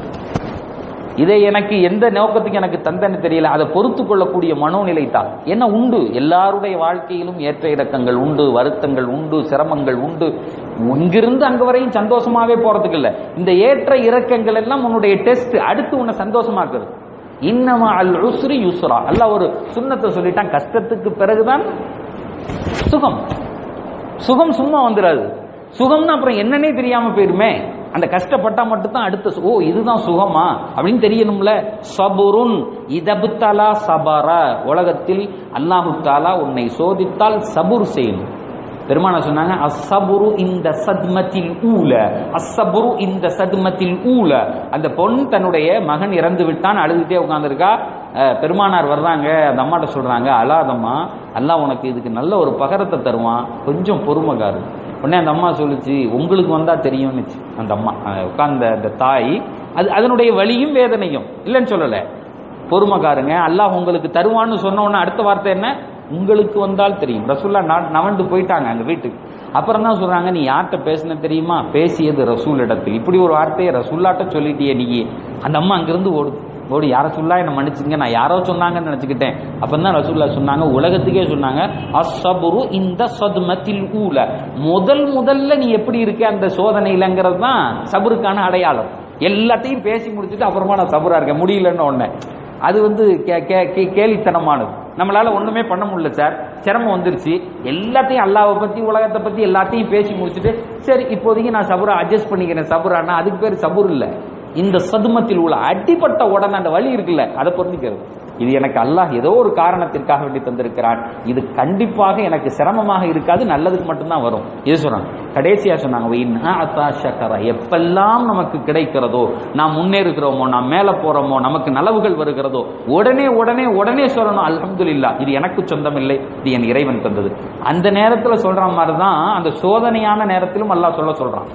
இதை எனக்கு எந்த நோக்கத்துக்கு எனக்கு தந்தன்னு தெரியல அதை பொறுத்து கொள்ளக்கூடிய மனோநிலை தான் என்ன உண்டு எல்லாருடைய வாழ்க்கையிலும் ஏற்ற இறக்கங்கள் உண்டு வருத்தங்கள் உண்டு சிரமங்கள் உண்டு இங்கிருந்து அங்க வரையும் சந்தோஷமாவே போறதுக்கு இல்ல இந்த ஏற்ற இறக்கங்கள் எல்லாம் உன்னுடைய டெஸ்ட் அடுத்து உன்னை சந்தோஷமாக்குது இன்னமா அல் உஸ்ரி யுஸ்ரா அல்லாஹ் ஒரு சுண்ணத்தை சொல்லிட்டான் கஷ்டத்துக்கு பிறகுதான் சுகம் சுகம் சும்மா வந்துடாது சுகம்னா அப்புறம் என்னன்னே தெரியாம போயிருமே அந்த கஷ்டப்பட்டா மட்டும்தான் அடுத்த சு- ஓ இதுதான் சுகமா அப்படின்னு தெரியணும்ல சபுருன் இதபுத்தலா சபர உலகத்தில் அல்லாஹு தாலா உன்னை சோதித்தால் சபுர் செய்யணும் பெருமான சொன்னாங்க அஸ்ஸபுரு இந்த சத்மத்தில் ஊல அஸ்ஸபுரு இந்த சத்மத்தில் ஊல அந்த பொண் தன்னுடைய மகன் இறந்து விட்டான் அழுதுகிட்டே உட்கார்ந்திருக்கா அஹ், பெருமானார் வர்றாங்க அந்த அம்மாட்ட சொல்றாங்க அழாதம்மா அல்லாஹ் உனக்கு இதுக்கு நல்ல ஒரு பகரத்தை தருவான் கொஞ்சம் பொறுமைக்காரு உடனே அந்த அம்மா சொல்லுச்சு உங்களுக்கு வந்தா தெரியும்னுச்சு அந்த அம்மா அஹ், உட்கார்ந்த அந்த தாய் அது அதனுடைய வலியும் வேதனையும் இல்லைன்னு சொல்லல பொறுமைக்காருங்க அல்லாஹ் உங்களுக்கு தருவான்னு சொன்ன உடனே அடுத்த வார்த்தை என்ன உங்களுக்கு வந்தால் தெரியும் ரசூல்லா நா- நவண்டு போயிட்டாங்க அங்க வீட்டுக்கு அப்புறம் தான் சொல்றாங்க நீ யார்கிட்ட பேசுன தெரியுமா பேசியது ரசூல் இடத்தில் இப்படி ஒரு வார்த்தையை ரசூல்லாட்ட சொல்லிட்டியே நீ அந்த அம்மா அங்கிருந்து ஓடுது ஓடி யார சொல்லா என்ன மன்னிச்சுங்க நான் யாரோ சொன்னாங்கன்னு நினைச்சுக்கிட்டேன் அப்பதான் ரசூல்லா சொன்னாங்க உலகத்துக்கே சொன்னாங்க அஸ்ஸபுரு இந்த சதுமத்தில் ஊல முதல் முதல்ல நீ எப்படி இருக்க அந்த சோதனையிலங்கிறது தான் சபுருக்கான அடையாளம் எல்லாத்தையும் பேசி முடிச்சுட்டு அப்புறமா நான் சபுரா இருக்கேன் முடியலன்னு உடனே அது வந்து கே- கே- கே- கேலித்தனமானது நம்மளால ஒண்ணுமே பண்ண முடியல சார் சிரமம் வந்துருச்சு எல்லாத்தையும் அல்லாவை பத்தி உலகத்தை பத்தி எல்லாத்தையும் பேசி முடிச்சுட்டு சரி இப்போதைக்கு நான் சபுரா அட்ஜஸ்ட் பண்ணிக்கிறேன் சபுரான்னா அதுக்கு பேர் சபுர் இல்ல இந்த சதுமத்தில் உள்ள அடிப்பட்ட உடனே அந்த வலி இருக்குல்ல அதை பொருந்திக்கிறது இது எனக்கு அல்லாஹ் ஏதோ ஒரு காரணத்திற்காக வேண்டி தந்திருக்கிறான் இது கண்டிப்பாக எனக்கு சிரமமாக இருக்காது நல்லதுக்கு மட்டும்தான் வரும் இது சொல்றாங்க கடைசியா சொன்னாங்க "வ இன் அஅதா ஷக்கர." எப்பெல்லாம் நமக்கு கிடைக்கிறதோ நாம் முன்னேறுகிறோமோ நாம் மேல போறோமோ நமக்கு நலவுகள் வருகிறதோ உடனே உடனே உடனே சொல்லணும் அல்ஹம்துலில்லாஹ் இது எனக்கு சொந்தம் இல்லை இது என் இறைவன் தந்தது அந்த நேரத்துல சொல்ற மாதிரி தான் அந்த சோதனையான நேரத்திலும் அல்லாஹ் சொல்ல சொல்றான்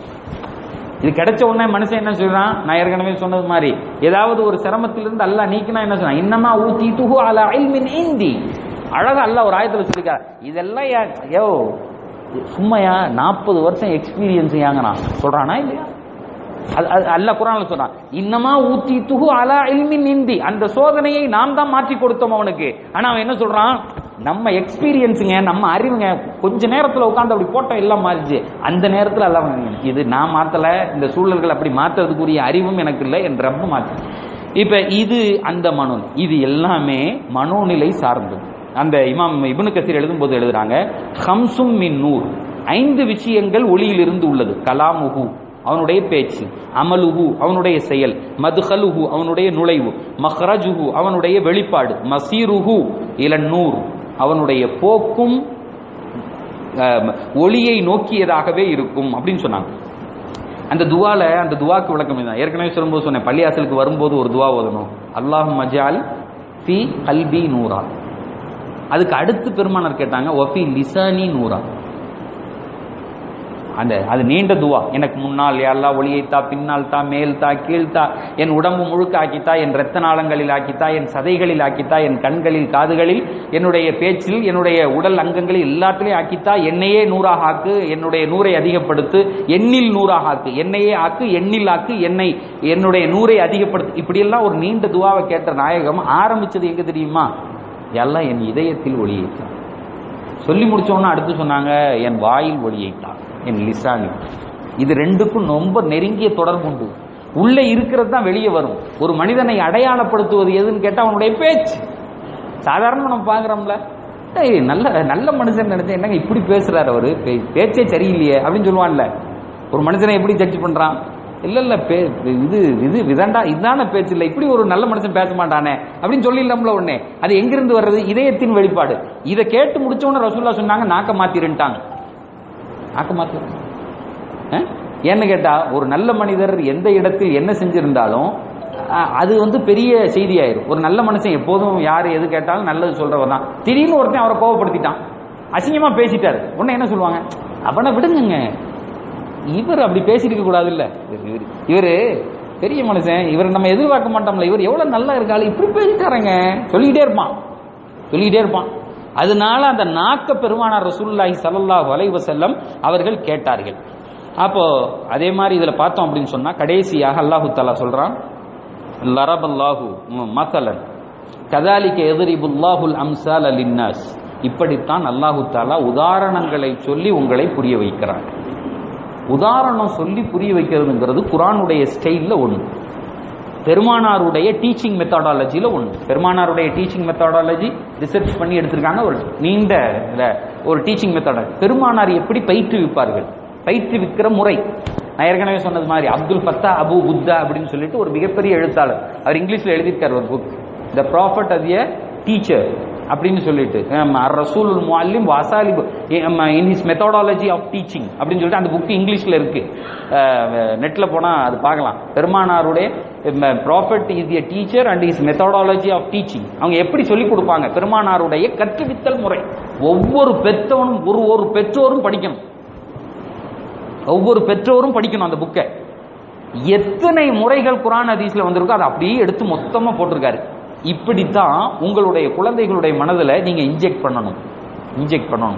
இது கிடைச்ச உடனே மனுஷன் என்ன சொல்றான் நான் ஏற்கனவே சொன்னது மாதிரி ஏதாவது ஒரு சிரமத்திலிருந்து அல்லாஹ் நீக்கினா என்ன சொல்றான் இன்னமா ஊத்தி துஹு அலா இல்மின் இந்தி அழகா அல்லாஹ் ஒரு ஆயத்துல சொல்லிருக்கார் இதெல்லாம் யா- யோ சும்மையா நாற்பது வருஷம் எக்ஸ்பீரியன்ஸ் ஏங்கண்ணா சொல்றானா இல்லையா அது- அது அல்லாஹ் குரான்ல சொல்றான் இன்னமா ஊத்தி துகு அலா இல்மின் இந்தி அந்த சோதனையை நாம் தான் மாற்றி கொடுத்தோம் அவனுக்கு ஆனா அவன் என்ன சொல்றான் நம்ம எக்ஸ்பீரியன்ஸுங்க நம்ம அறிவுங்க கொஞ்ச நேரத்துல உட்கார்ந்து அப்படி போட்டோம் எல்லாம் மாறிச்சு அந்த நேரத்துல எல்லாம் இது நான் மாத்தல இந்த சூழல்கள் அப்படி மாத்துறதுக்குரிய அறிவும் எனக்கு இல்லை என் ரப்பு மாத்து இப்ப இது அந்த மனோ இது எல்லாமே மனோநிலை சார்ந்தது அந்த இமாம் இப்னு கசீர் எழுதும்போது எழுதுறாங்க ஹம்சும் மின் நூர் ஐந்து விஷயங்கள் ஒளியிலிருந்து உள்ளது கலாமுஹு அவனுடைய பேச்சு அமலுஹு அவனுடைய செயல் மதுஹலுஹு அவனுடைய நுழைவு மஹ்ரஜுஹு அவனுடைய வெளிப்பாடு மசீருஹு இலன் நூர் அவனுடைய போக்கும் அஹ், ஒளியை நோக்கியதாகவே இருக்கும் அப்படின்னு சொன்னாங்க அந்த துவால அந்த துவாக்கு விளக்கம் இதுதான் ஏற்கனவே சொல்லும்போது சொன்னேன் பள்ளியாசலுக்கு வரும்போது ஒரு துவா ஓதணும் அல்லாஹ் மஜால் ஃபி கல்பி நூரா அதுக்கு அடுத்து பெருமானார் கேட்டாங்க ஒஃபி லிசானி நூரா அந்த அது நீண்ட துவா எனக்கு முன்னால் யாரெல்லா ஒளியைத்தா பின்னால் தா மேல் தா கீழ் தா என் உடம்பு முழுக்க ஆக்கித்தா என் ரத்த நாளங்களில் ஆக்கித்தா என் சதைகளில் ஆக்கித்தா என் கண்களில் காதுகளில் என்னுடைய பேச்சில் என்னுடைய உடல் அங்கங்களில் எல்லாத்திலையும் ஆக்கித்தா என்னையே நூறாக ஆக்கு என்னுடைய நூறை அதிகப்படுத்து எண்ணில் நூறாக ஆக்கு என்னையே ஆக்கு எண்ணில் ஆக்கு என்னை என்னுடைய நூறை அதிகப்படுத்து இப்படியெல்லாம் ஒரு நீண்ட துவாவை கேட்ட நாயகம் ஆரம்பிச்சது எங்க தெரியுமா எல்லாம் என் இதயத்தில் ஒளியைத்தான் சொல்லி முடிச்சோன்னா அடுத்து சொன்னாங்க என் வாயில் ஒளியைத்தான் என் லிசானி இது ரெண்டுக்கும் ரொம்ப நெருங்கிய தொடர்பு உண்டு உள்ள இருக்கிறது தான் வெளியே வரும் ஒரு மனிதனை அடையாளப்படுத்துவது எதுன்னு கேட்டா அவனுடைய பேச்சு சாதாரணமா நம்ம பாக்குறோம்ல ஏய் நல்ல நல்ல மனுஷன் நினைச்சேன் என்னங்க இப்படி பேசுறாரு அவரு பே- பேச்சே சரியில்லையே அப்படின்னு சொல்லுவான்ல ஒரு மனுஷனை எப்படி ஜட்ஜ் பண்றான் இல்ல இல்ல பே இது இது விதண்டா இதான பேச்சு இல்ல இப்படி ஒரு நல்ல மனுஷன் பேச மாட்டானே அப்படின்னு சொல்லிடலாம்ல உடனே அது எங்கிருந்து வர்றது இதயத்தின் வெளிப்பாடு இதை கேட்டு முடிச்ச உடனே ரசூல்லா சொன்னாங்க நாக்க மாத்திருட்டாங்க நாக்க மாத்தி அஹ்? ஏன்னு கேட்டா ஒரு நல்ல மனிதர் எந்த இடத்தில் என்ன செஞ்சிருந்தாலும் அஹ், அது வந்து பெரிய செய்தியாயிரும் ஒரு நல்ல மனுஷன் எப்போதும் யார் எது கேட்டாலும் நல்லது சொல்றவர் தான் திடீர்னு ஒருத்தன் அவரை கோவப்படுத்திட்டான் அசிங்கமா பேசிட்டாரு உடனே என்ன சொல்லுவாங்க அவனை விடுங்கங்க இவர் அப்படி பேசியிருக்க கூடாது இல்ல இவர் இவரு பெரிய மனுஷன் இவர் நம்ம எதிர்பார்க்க மாட்டோம்ல இவர் எவ்வளவு நல்லா இருக்காரு இப்படி பேசிட்டாருங்க சொல்லிக்கிட்டே இருப்பான் சொல்லிக்கிட்டே இருப்பான் அதனால அந்த நாக்க பெருமானார் ரசூலுல்லாஹி ஸல்லல்லாஹு அலைஹி வஸல்லம் அவர்கள் கேட்டார்கள் அப்போ அதே மாதிரி இதுல பார்த்தோம் அப்படின்னு சொன்னா கடைசியாக அல்லாஹு தஆலா சொல்றான் லரபல்லாஹு மசலன் கதாலிக்க எதிரிபுல்லாஹுல் அம்சால் லின்னாஸ் இப்படித்தான் அல்லாஹு தாலா உதாரணங்களை சொல்லி உங்களை புரிய வைக்கிறான் உதாரணம் சொல்லி புரிய வைக்கிறதுங்கிறது குரானுடைய ஸ்டைல்ல ஒன்று பெருமானாருடைய டீச்சிங் மெத்தடாலஜியில் ஒன்று பெருமானாருடைய டீச்சிங் மெத்தடாலஜி ரிசர்ச் பண்ணி எடுத்திருக்காங்க ஒரு நீண்ட இதுல ஒரு டீச்சிங் மெத்தடாலஜி பெருமானார் எப்படி பயிற்றுவிப்பார்கள் பயிற்றுவிக்கிற முறை நான் ஏற்கனவே சொன்னது மாதிரி அப்துல் ஃபத்தா அபு புத்தா அப்படின்னு சொல்லிட்டு ஒரு மிகப்பெரிய எழுத்தாளர் அவர் இங்கிலீஷ்ல எழுதியிருக்கார் ஒரு book the prophet as a teacher அப்படின்னு சொல்லிட்டு ரசூல் முல்லிம் வாசாலிப் in his methodology of teaching அப்படின்னு சொல்லிட்டு அந்த புக் இங்கிலீஷ்ல இருக்கு நெட்ல போனா அது பார்க்கலாம் பெருமானாருடைய prophet is a teacher and is methodology of teaching அவங்க எப்படி சொல்லி கொடுப்பாங்க பெருமானாருடைய கற்றுவித்தல் முறை ஒவ்வொரு பெற்றவனும் ஒரு ஒரு பெற்றோரும் படிக்கணும் ஒவ்வொரு பெற்றோரும் படிக்கணும் அந்த புக்கை எத்தனை முறைகள் குரான் ஹதீஸ்ல வந்திருக்கோ அதை அப்படியே எடுத்து மொத்தமா போட்டிருக்காரு இப்படித்தான் உங்களுடைய குழந்தைகளுடைய மனதில் நீங்க இன்ஜெக்ட் பண்ணணும் இன்ஜெக்ட் பண்ணணும்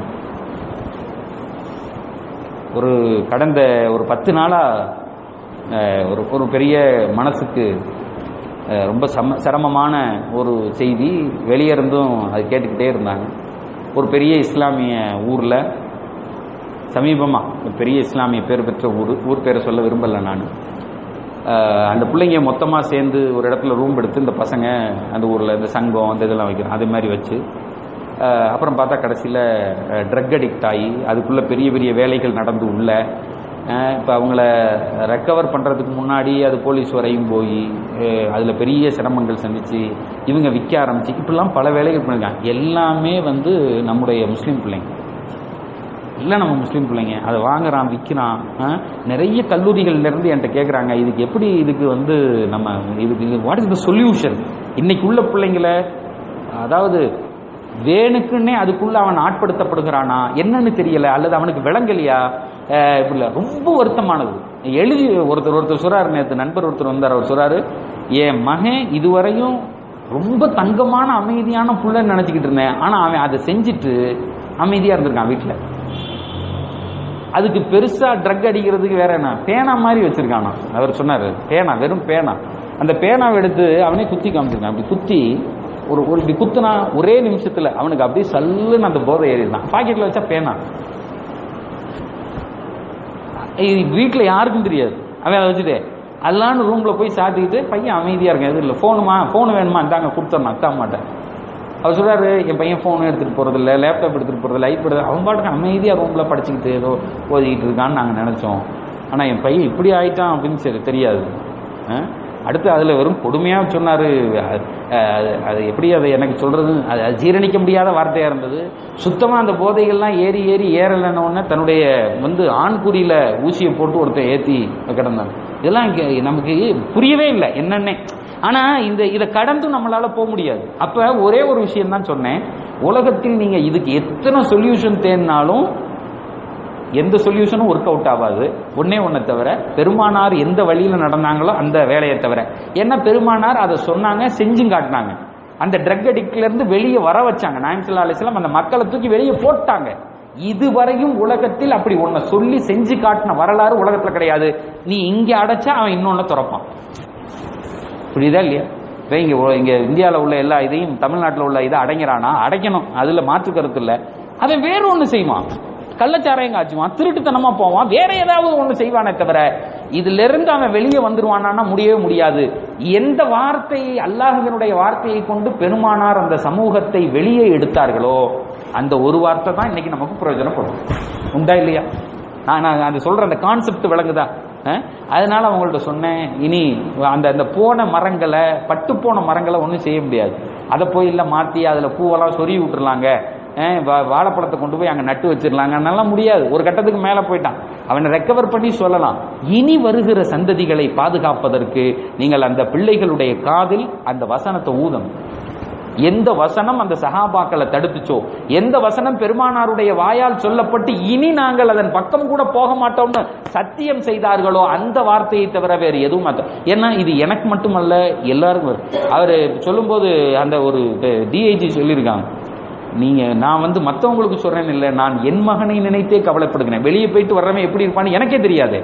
ஒரு கடந்த ஒரு பத்து நாளா அஹ், ஒரு ஒரு பெரிய மனசுக்கு அஹ், ரொம்ப சம சிரமமான ஒரு செய்தி வெளியே இருந்தும் அது கேட்டுக்கிட்டே இருந்தாங்க ஒரு பெரிய இஸ்லாமிய ஊர்ல சமீபமா ஒரு பெரிய இஸ்லாமிய பேர் பெற்ற ஊர் ஊர் பேரை சொல்ல விரும்பல நான் அஹ் அந்த பிள்ளைங்க மொத்தமாக சேர்ந்து ஒரு இடத்துல ரூம் எடுத்து இந்த பசங்க அந்த ஊரில் இந்த சங்கம் அந்த இதெல்லாம் வைக்கிறோம் அது மாதிரி வச்சு அஹ் அப்புறம் பார்த்தா கடைசியில் ட்ரக் அடிக்ட் ஆகி அதுக்குள்ளே பெரிய பெரிய வேலைகள் நடந்து உள்ள இப்போ அவங்கள ரெக்கவர் பண்ணுறதுக்கு முன்னாடி அது போலீஸ் வரையும் போய் அதில் பெரிய சிரமங்கள் சந்திச்சு இவங்க விற்க ஆரம்பிச்சு இப்படிலாம் பல வேலைகள் பண்ணிருக்காங்க எல்லாமே வந்து நம்முடைய முஸ்லீம் பிள்ளைங்க இல்லை நம்ம முஸ்லீம் பிள்ளைங்க அதை வாங்குறான் விற்கிறான் ஆ? நிறைய கல்லூரிகள்ல இருந்து என்கிட்ட கேட்குறாங்க இதுக்கு எப்படி இதுக்கு வந்து நம்ம இதுக்கு வாட் இஸ் த சொல்யூஷன் இன்னைக்கு உள்ள பிள்ளைங்கள அதாவது வேணுக்குன்னே அதுக்குள்ள அவன் ஆட்படுத்தப்படுகிறானா என்னன்னு தெரியல அல்லது அவனுக்கு விளங்கலையா அஹ் இப்படி இல்ல. ரொம்ப வருத்தமானது எழுதி ஒருத்தர் ஒருத்தர் சொல்றாரு நேற்று நண்பர் ஒருத்தர் வந்தார் அவர் சொல்றாரு என் மகன் இதுவரையும் ரொம்ப தங்கமான அமைதியான புள்ளன்னு நினைச்சுக்கிட்டு இருந்தேன் ஆனா அவன் அதை செஞ்சுட்டு அமைதியா இருந்திருக்கான் வீட்டில் அதுக்கு பெருசா ட்ரக் அடிக்கிறதுக்கு வேற என்ன பேனா மாதிரி வச்சிருக்கானா அவர் சொன்னாரு பேனா வெறும் பேனா அந்த பேனாவை எடுத்து அவனே குத்தி காமிச்சிருக்கான் அப்படி குத்தி ஒரு ஒரு இப்படி குத்துனா ஒரே நிமிஷத்துல அவனுக்கு அப்படியே சல்லுன்னு அந்த போதை ஏறிடுதான் பாக்கெட்ல வச்சா பேனா இது வீட்டுல யாருக்கும் தெரியாது அவன் அதை வச்சுட்டு அல்லான்னு ரூம்ல போய் சாத்திக்கிட்டு பையன் அமைதியா இருக்கான் எதுவும் இல்லை போனுமா போன் வேணுமா இந்தாங்க கொடுத்துடணும் அக்கா மாட்டேன் அவர் சொல்றாரு என் பையன் போன் எடுத்துட்டு போறது இல்ல லேப்டாப் எடுத்துட்டு போறது இல்லை ஐபேட் அவன் பாட்டுக்கு அமைதியா ரூம்ல படிச்சுக்கிட்டு ஏதோ ஓதிக்கிட்டு இருக்கான்னு நாங்க நினைச்சோம் ஆனா என் பையன் இப்படி ஆயிட்டான் அப்படின்னு சரி தெரியாது அஹ்? அடுத்து அதுல வெறும் கொடுமையா சொன்னாரு அஹ், அஹ், அது எப்படி அதை எனக்கு சொல்றது அது அது ஜீரணிக்க முடியாத வார்த்தையா இருந்தது சுத்தமா அந்த போதைகள்லாம் ஏறி ஏறி ஏறலைன்ன உடனே தன்னுடைய வந்து ஆண்குறியில ஊசியை போட்டு ஒருத்தன் ஏத்தி கிடந்தான் இதெல்லாம் இங்க நமக்கு புரியவே இல்லை என்னன்னே ஆனா இந்த இதை கடந்தும் நம்மளால போக முடியாது அப்ப ஒரே ஒரு விஷயம் தான் சொன்னேன் உலகத்தில் நீங்க இதுக்கு எத்தனை சொல்யூஷன் தேடினாலும் எந்த சொல்யூஷனும் ஒர்க் அவுட் ஆகாது ஒன்னே ஒன்றை தவிர பெருமானார் எந்த வழியில நடந்தாங்களோ அந்த வேலையை தவிர ஏன்னா பெருமானார் அதை சொன்னாங்க செஞ்சும் காட்டினாங்க அந்த ட்ரக் அடிக்ட்ல இருந்து வெளியே வர வச்சாங்க நாயம் அலிஸ்லாம் அந்த மக்களை தூக்கி வெளியே போட்டாங்க இதுவரையும் உலகத்தில் அப்படி ஒன்ன சொல்லி செஞ்சு காட்டின வரலாறு உலகத்துல கிடையாது நீ இங்க அடைச்சா அவன் இன்னொன்னு திறப்பான் புரியுதா இல்லையா இப்போ இங்க உ- இங்க இந்தியாவில் உள்ள எல்லா இதையும் தமிழ்நாட்டில் உள்ள இதை அடைங்கிறானா அடைக்கணும் அதுல மாற்று கருத்து இல்லை அவன் வேற ஒண்ணு செய்வான் கள்ளச்சாராயம் காய்ச்சுவான் திருட்டுத்தனமா போவான் வேற ஏதாவது ஒண்ணு செய்வானே தவிர இதுல இருந்து அவன் வெளியே வந்துருவானா முடியவே முடியாது எந்த வார்த்தையை அல்லாஹினுடைய வார்த்தையை கொண்டு பெருமானார் அந்த சமூகத்தை வெளியே எடுத்தார்களோ அந்த ஒரு வார்த்தை தான் இன்னைக்கு நமக்கு பிரயோஜனப்படும் உண்டா இல்லையா நான் நான் அது சொல்ற அந்த கான்செப்ட் விளங்குதா அஹ்? அதனால அவங்கள்ட்ட சொன்னேன் இனி அந்த அந்த போன மரங்களை பட்டு போன மரங்களை ஒன்றும் செய்ய முடியாது அதை போய் இல்லை மாற்றி அதில் பூவெல்லாம் சொருகி விட்டுறலாங்க அஹ் வா- வாழைப்பழத்தை கொண்டு போய் அங்கே நட்டு வச்சிடலாங்கன்னாலாம் முடியாது ஒரு கட்டத்துக்கு மேலே போயிட்டான் அவனை ரெக்கவர் பண்ணி சொல்லலாம் இனி வருகிற சந்ததிகளை பாதுகாப்பதற்கு நீங்கள் அந்த பிள்ளைகளுடைய காதில் அந்த வசனத்தை ஊதணும் எந்த வசனம் அந்த சஹாபாக்களை தடுத்துச்சோ எந்த வசனம் பெருமானாருடைய வாயால் சொல்லப்பட்டு இனி நாங்கள் அதன் பக்கம் கூட போக மாட்டோம்னு சத்தியம் செய்தார்களோ அந்த வார்த்தையை தவிர வேறு எதுவும் மாட்டோம் ஏன்னா இது எனக்கு மட்டுமல்ல எல்லாருக்கும் வரும். அவரு சொல்லும்போது அந்த ஒரு டிஐஜி சொல்லியிருக்காங்க நீங்க நான் வந்து மத்தவங்களுக்கு சொல்றேன் இல்ல நான் என் மகனை நினைத்தே கவலைப்படுகிறேன் வெளியே போயிட்டு வர்றவன் எப்படி இருப்பான்னு எனக்கே தெரியாது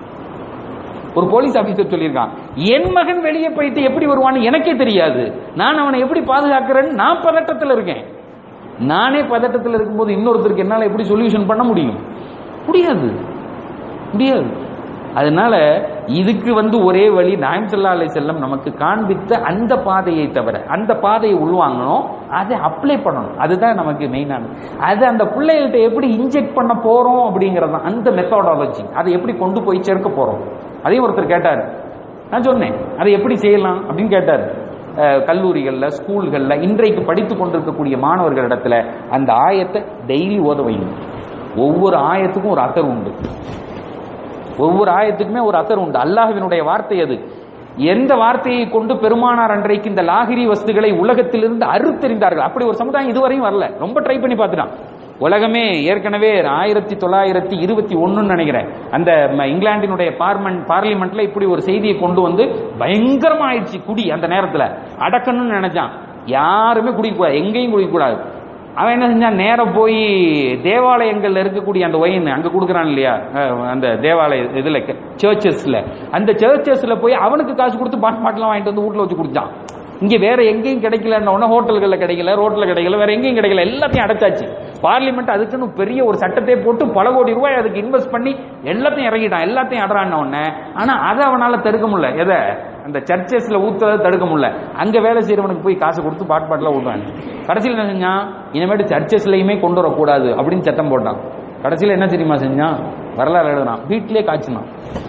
ஒரு போலீஸ் ஆபீசர் சொல்லியிருக்கான் என் மகன் வெளியே போயிட்டு எப்படி வருவான்னு எனக்கே தெரியாது நான் அவனை எப்படி பாதுகாக்கிறேன்னு நான் பதட்டத்தில் இருக்கேன் நானே பதட்டத்தில் இருக்கும்போது இன்னொருத்தருக்கு என்னால எப்படி சொல்யூஷன் பண்ண முடியும் முடியாது முடியாது அதனால இதுக்கு வந்து ஒரே வழி நாயம் சல்லா அலை செல்லம் நமக்கு காண்பித்த அந்த பாதையை தவிர அந்த பாதையை உள்வாங்கணும் அதை அப்ளை பண்ணணும் அதுதான் நமக்கு மெயினானது அது அந்த பிள்ளைகள்ட்ட எப்படி இன்ஜெக்ட் பண்ண போறோம் அப்படிங்கறது தான் அந்த மெத்தடாலஜி அதை எப்படி கொண்டு போய் சேர்க்க போறோம் அதையும் ஒருத்தர் கேட்டார் நான் சொன்னேன் அதை எப்படி செய்யலாம் அப்படின்னு கேட்டார் அஹ், கல்லூரிகள்ல ஸ்கூல்கள்ல இன்றைக்கு படித்து கொண்டிருக்கக்கூடிய மாணவர்களிடத்துல அந்த ஆயத்தை டெய்லி ஓத வைங்க ஒவ்வொரு ஆயத்துக்கும் ஒரு அர்த்தம் உண்டு ஒவ்வொரு ஆயத்துக்குமே ஒரு அசர் உண்டு அல்லாஹ்வினுடைய வார்த்தை அது எந்த வார்த்தையை கொண்டு பெருமானார் அன்றைக்கு இந்த லாகிரி வஸ்துகளை உலகத்திலிருந்து அறுத்தெறிந்தார்கள் அப்படி ஒரு சமுதாயம் இதுவரையும் வரல ரொம்ப ட்ரை பண்ணி பார்த்துட்டான் உலகமே ஏற்கனவே ஆயிரத்தி தொள்ளாயிரத்தி இருபத்தி ஒண்ணுன்னு நினைக்கிறேன் அந்த ம, இங்கிலாந்தினுடைய பார்மன் பார்லிமெண்ட்ல இப்படி ஒரு செய்தியை கொண்டு வந்து பயங்கரமா ஆயிடுச்சு குடி அந்த நேரத்துல அடக்கணும்னு நினைச்சான் யாருமே குடிக்கக்கூடாது எங்கேயும் குடிக்கக்கூடாது அவன் என்ன செஞ்சான் நேரா போய் தேவாலயங்கள்ல இருக்கக்கூடிய அந்த ஒயின் அங்க கொடுக்குறான் இல்லையா அஹ் அந்த தேவாலய இதுல சர்ச்சஸ்ல அந்த சர்ச்சஸ்ல போய் அவனுக்கு காசு கொடுத்து பாட் பாட்டெல்லாம் வாங்கிட்டு வந்து வீட்டுல வச்சு குடிச்சான் இங்க வேற எங்கேயும் கிடைக்கலன்ன உடனே ஹோட்டல்கள்ல கிடைக்கல ரோட்ல கிடைக்கல வேற எங்கேயும் கிடைக்கல எல்லாத்தையும் அடைச்சாச்சு பார்லிமெண்ட் அதுக்குன்னு பெரிய ஒரு சட்டத்தை போட்டு பல கோடி ரூபாய் அதுக்கு இன்வெஸ்ட் பண்ணி எல்லாத்தையும் இறங்கிட்டான் எல்லாத்தையும் அடறான உடனே ஆனா அதை அவனால தடுக்க முடியல எதை அந்த சர்ச்சஸ்ல ஊத்துறதை தடுக்க முடியல அங்க வேலை செய்யறவனுக்கு போய் காசு கொடுத்து பாட் பாட்டில் ஊட்டுவான் கடைசியில் என்ன செஞ்சான் இனிமேட்டு சர்ச்சஸ்லயுமே கொண்டு வரக்கூடாது அப்படின்னு சட்டம் போட்டான் கடைசியில் என்ன தெரியுமா செஞ்சான் வரலாறு எழுதுனான் வீட்டிலே காய்ச்சினான்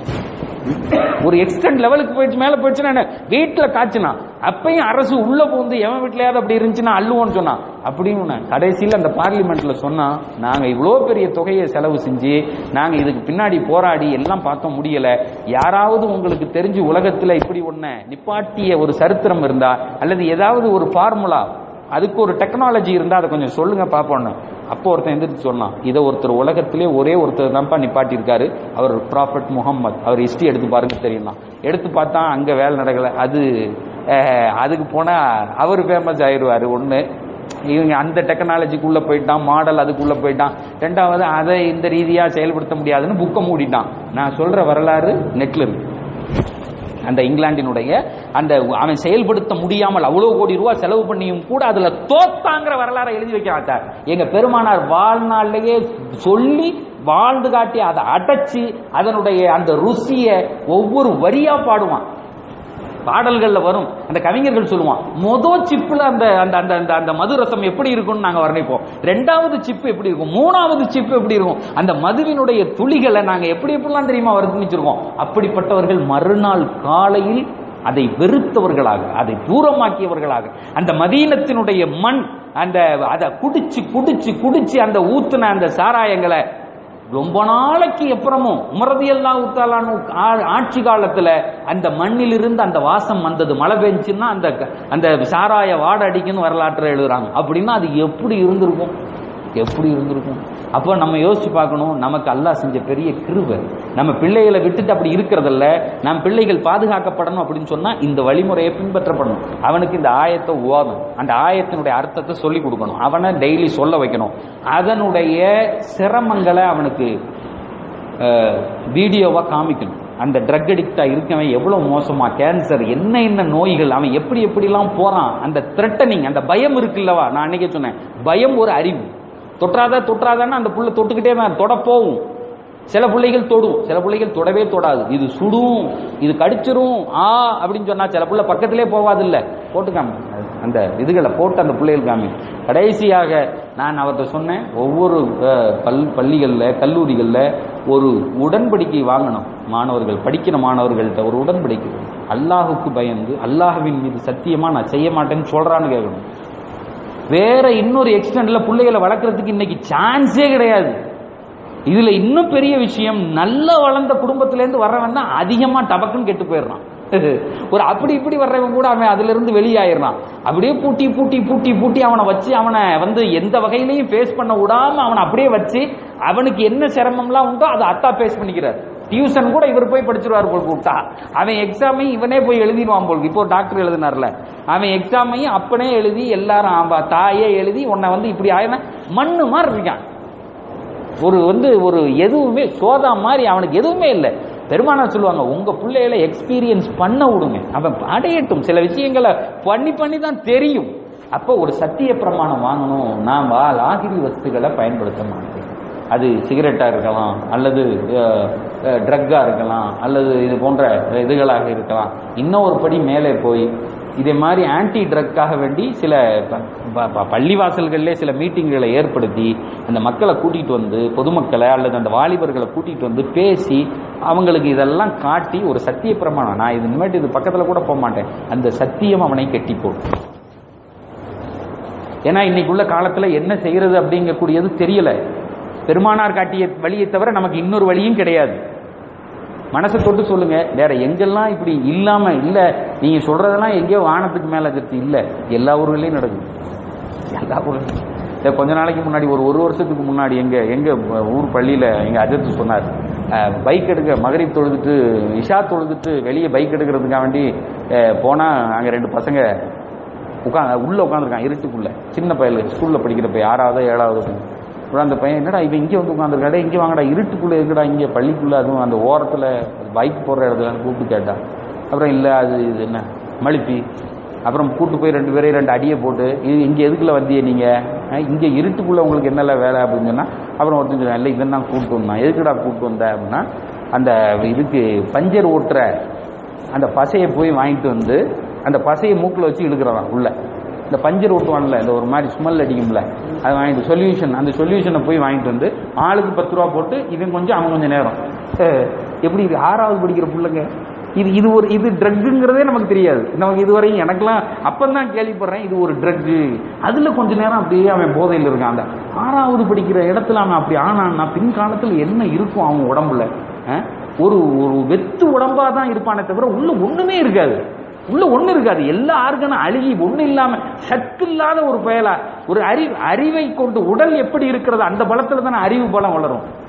ஒரு எக்ஸ்டென்ட் லெவலுக்கு போயிடுச்சு மேல போயிடுச்சுன்னா என்ன வீட்டுல காய்ச்சினா அப்பயும் அரசு உள்ள புகுந்து எவன் வீட்லயாவது அப்படி இருந்துச்சுன்னா அள்ளுவோன்னு சொன்னான் அப்படின்னு கடைசியில் அந்த பார்லிமெண்ட்ல சொன்னா நாங்க இவ்வளோ பெரிய தொகையை செலவு செஞ்சு நாங்க இதுக்கு பின்னாடி போராடி எல்லாம் பார்த்தோம் முடியல யாராவது உங்களுக்கு தெரிஞ்சு உலகத்துல இப்படி ஒன்ன நிப்பாட்டிய ஒரு சரித்திரம் இருந்தா அல்லது ஏதாவது ஒரு ஃபார்முலா அதுக்கு ஒரு டெக்னாலஜி இருந்தா அதை கொஞ்சம் சொல்லுங்க பாப்போம்னு அப்போ ஒருத்தன் எந்திரிச்சு சொன்னான் இதை ஒருத்தர் உலகத்திலே ஒரே ஒருத்தர் தான்ப்பா நிப்பாட்டி இருக்காரு அவர் ப்ராஃபட் முகம்மது அவர் ஹிஸ்டரி எடுத்து பாருங்க தெரியுமா எடுத்து பார்த்தா அங்க வேலை நடக்கல அது அஹ், அதுக்கு போனா அவர் ஃபேமஸ் ஆயிடுவாரு ஒண்ணு இவங்க அந்த டெக்னாலஜிக்குள்ள போயிட்டான் மாடல் அதுக்குள்ள போயிட்டான் ரெண்டாவது அதை இந்த ரீதியா செயல்படுத்த முடியாதுன்னு புக்கை மூடிட்டான் நான் சொல்ற வரலாறு நெட்ல இருக்கு அந்த இங்கிலாந்தினுடைய அந்த அவன் செயல்படுத்த முடியாமல் அவ்வளவு கோடி ரூபாய் செலவு பண்ணியும் கூட அதுல தோத்தாங்கிற வரலாறை எழுதி வைக்க மாட்டார் எங்க பெருமானார் வாழ்நாளிலேயே சொல்லி வாழ்ந்து காட்டி அதை அடைச்சு அதனுடைய அந்த ருசிய ஒவ்வொரு வரியா பாடுவான் பாடல்கள்ல வரும் அந்த கவிஞர்கள் சொல்லுவான் மொத சிப்புல அந்த அந்த அந்த அந்த அந்த மது ரசம் எப்படி இருக்கும்னு நாங்க வர்ணிப்போம் ரெண்டாவது சிப்பு எப்படி இருக்கும் மூணாவது சிப்பு எப்படி இருக்கும் அந்த மதுவினுடைய துளிகளை நாங்க எப்படி எப்படிலாம் தெரியுமா வர்ணிச்சிருக்கோம் அப்படிப்பட்டவர்கள் மறுநாள் காலையில் அதை வெறுத்தவர்களாக அதை தூரமாக்கியவர்களாக அந்த மதீனத்தினுடைய மண் அந்த அதை குடிச்சு குடிச்சு குடிச்சு அந்த ஊத்துன அந்த சாராயங்களை ரொம்ப நாளைக்கு அப்புறமும் உமரதியெல்லாம் ஊத்தாலான்னு ஆட்சி காலத்துல அந்த மண்ணிலிருந்து அந்த வாசம் வந்தது மழை பெஞ்சுன்னா அந்த அந்த சாராய வாடை அடிக்குன்னு வரலாற்றை எழுதுறாங்க அப்படின்னா அது எப்படி இருந்திருக்கும் எப்படி இருந்திருக்கும் அப்போ நம்ம யோசிச்சு பார்க்கணும் நமக்கு அல்லாஹ் செஞ்ச பெரிய கிருபை நம்ம பிள்ளைகளை விட்டுட்டு அப்படி இருக்கிறதில்ல நம் பிள்ளைகள் பாதுகாக்கப்படணும் அப்படின்னு சொன்னா இந்த வழிமுறையை பின்பற்றப்படணும் அவனுக்கு இந்த ஆயத்தை ஓதணும் அந்த ஆயத்தினுடைய அர்த்தத்தை சொல்லி கொடுக்கணும் அவனை டெய்லி சொல்ல வைக்கணும் அதனுடைய சிரமங்களை அவனுக்கு வீடியோவா காமிக்கணும் அந்த ட்ரக் அடிக்டா இருக்கவன் எவ்வளவு மோசமா கேன்சர் என்ன என்ன நோய்கள் அவன் எப்படி எப்படிலாம் போறான் அந்த த்ரெட்டனிங் அந்த பயம் இருக்குல்லவா நான் அன்னைக்கே சொன்னேன் பயம் ஒரு அறிவு தொற்றாத தொற்றாதான்னு அந்த புள்ள தொட்டுக்கிட்டே தான் தொட போகும் சில பிள்ளைகள் தொடும் சில பிள்ளைகள் தொடவே தொடாது இது சுடும் இது கடிச்சிரும் ஆ அப்படின்னு சொன்னா சில பிள்ளை பக்கத்திலே போவாது இல்ல போட்டுக்காம அந்த இதுகளை போட்டு அந்த பிள்ளைகள் காமி கடைசியாக நான் அவர்கிட்ட சொன்னேன் ஒவ்வொரு பல் பள்ளிகளில் கல்லூரிகளில் ஒரு உடன்படிக்கை வாங்கணும் மாணவர்கள் படிக்கிற மாணவர்கள்ட்ட ஒரு உடன்படிக்கை அல்லாஹுக்கு பயந்து அல்லாஹுவின் மீது சத்தியமா நான் செய்ய மாட்டேன்னு சொல்றான்னு கேட்கணும் வேற இன்னொரு எக்ஸ்டெண்ட்ல பிள்ளைகளை வளர்க்கறதுக்கு இன்னைக்கு சான்ஸே கிடையாது இதுல இன்னும் பெரிய விஷயம் நல்ல வளர்ந்த குடும்பத்துல இருந்து வர்றவன் தான் அதிகமா டபக்குன்னு கெட்டு போயிடுறான் ஒரு அப்படி இப்படி வர்றவன் கூட அவன் அதுல இருந்து வெளியாயிடுறான் அப்படியே பூட்டி பூட்டி பூட்டி பூட்டி அவனை வச்சு அவனை வந்து எந்த வகையிலையும் ஃபேஸ் பண்ண விடாம அவனை அப்படியே வச்சு அவனுக்கு என்ன சிரமம்லாம் உண்டோ அதை அத்தா ஃபேஸ் பண்ணிக்கிறார் டியூஷன் கூட இவர் போய் படிச்சிருவார் போல் கூப்பிட்டா அவன் எக்ஸாமையும் இவனே போய் எழுதிடுவான் போல் இப்போ டாக்டர் எழுதினார்ல அவன் எக்ஸாமையும் அப்பனே எழுதி எல்லாரும் ஆம்பா தாயே எழுதி உன்னை வந்து இப்படி ஆயினா மண்ணு மாதிரி இருக்கான் ஒரு வந்து ஒரு எதுவுமே சோதா மாதிரி அவனுக்கு எதுவுமே இல்லை பெருமானா சொல்லுவாங்க உங்க பிள்ளைகளை எக்ஸ்பீரியன்ஸ் பண்ண விடுங்க அவன் அடையட்டும் சில விஷயங்களை பண்ணி பண்ணி தான் தெரியும் அப்போ ஒரு சத்திய பிரமாணம் வாங்கணும் நான் வா லாகிரி வஸ்துகளை பயன்படுத்த மாட்டேன் அது சிகரெட்டா இருக்கலாம் அல்லது ட்ரக்கா இருக்கலாம் அல்லது இது போன்ற இதுகளாக இருக்கலாம் இன்னும் ஒரு படி மேலே போய் இதே மாதிரி ஆன்டி ட்ரக்காக வேண்டி சில பள்ளிவாசல்களிலே சில மீட்டிங்களை ஏற்படுத்தி அந்த மக்களை கூட்டிகிட்டு வந்து பொதுமக்களை அல்லது அந்த வாலிபர்களை கூட்டிகிட்டு வந்து பேசி அவங்களுக்கு இதெல்லாம் காட்டி ஒரு சத்திய பிரமாணம் நான் இது இனிமேட்டு இது பக்கத்தில் கூட போக மாட்டேன் அந்த சத்தியம் அவனை கெட்டி போடும் ஏன்னா இன்னைக்குள்ள காலத்தில் என்ன செய்யறது அப்படிங்கக்கூடியது தெரியல பெருமானார் காட்டிய வழியை தவிர நமக்கு இன்னொரு வழியும் கிடையாது மனசை தொட்டு சொல்லுங்க வேற எங்கெல்லாம் இப்படி இல்லாம இல்ல நீங்க சொல்றதெல்லாம் எங்கேயோ வானத்துக்கு மேல இருக்கிறது இல்ல எல்லா ஊர்களையும் நடக்குது எல்லா ஊர்களும் கொஞ்ச நாளைக்கு முன்னாடி ஒரு ஒரு வருஷத்துக்கு முன்னாடி எங்க எங்க ஊர் பள்ளியில எங்க அஜித் சொன்னார் பைக் எடுக்க மகரிப் தொழுதுட்டு இஷா தொழுதுட்டு வெளியே பைக் எடுக்கிறதுக்காக வேண்டி போனா அங்க ரெண்டு பசங்க உட்காந்து உள்ள உட்காந்துருக்கான் இருட்டுக்குள்ள சின்ன பையன் ஸ்கூல்ல படிக்கிற பையன் ஆறாவது ஏழாவது அந்த பையன் என்னடா இவன் இங்கே வந்து உட்காந்துருக்காடே இங்கே வாங்கடா இருட்டுக்குள்ளே இருக்குடா இங்கே பள்ளிக்குள்ளே அதுவும் அந்த ஓரத்தில் பைக் போடுற இடத்துல கூப்பிட்டு கேட்டான் அப்புறம் இல்லை அது இது என்ன மழுப்பி அப்புறம் கூட்டு போய் ரெண்டு பேரையும் ரெண்டு அடியை போட்டு இது இங்கே எதுக்குள்ள வந்திய நீங்கள் இங்கே இருட்டுக்குள்ளே உங்களுக்கு என்னெல்லாம் வேலை அப்படின்னு சொன்னால் அப்புறம் ஒருத்தன் சொன்னான் இல்லை இவன் தான் கூப்பிட்டு வந்தான் எதுக்குடா கூப்பிட்டு வந்த அப்படின்னா அந்த இதுக்கு பஞ்சர் ஓட்டுற அந்த பசையை போய் வாங்கிட்டு வந்து அந்த பசையை மூக்கில் வச்சு இழுக்கிறவன் உள்ள இந்த பஞ்சர் ஓட்டுவான்ல இந்த ஒரு மாதிரி ஸ்மெல் அடிக்கும்ல அது வாங்கிட்டு சொல்யூஷன் அந்த சொல்யூஷனை போய் வாங்கிட்டு வந்து ஆளுக்கு பத்து ரூபா போட்டு இவன் கொஞ்சம் அவன் கொஞ்சம் நேரம் எப்படி இது ஆறாவது படிக்கிற பிள்ளைங்க இது இது ஒரு இது ட்ரக்குங்கிறதே நமக்கு தெரியாது நமக்கு இதுவரையும் எனக்கெல்லாம் அப்பந்தான் கேள்விப்படுறேன் இது ஒரு ட்ரக்கு அதுல கொஞ்ச நேரம் அப்படியே அவன் போதையில் இருக்கான் அந்த ஆறாவது படிக்கிற இடத்துல அவன் அப்படி ஆனான்னா பின்காலத்தில் என்ன இருக்கும் அவன் உடம்புல ஒரு ஒரு வெத்து உடம்பா தான் இருப்பானே தவிர உள்ள ஒண்ணுமே இருக்காது உள்ள ஒண்ணு இருக்காது எல்லா ஆர்கனும் அழுகி ஒண்ணு இல்லாம சத்து இல்லாத ஒரு பயலா ஒரு அறிவு அறிவை கொண்டு உடல் எப்படி இருக்கிறது அந்த பலத்துல தானே அறிவு பலம் வளரும்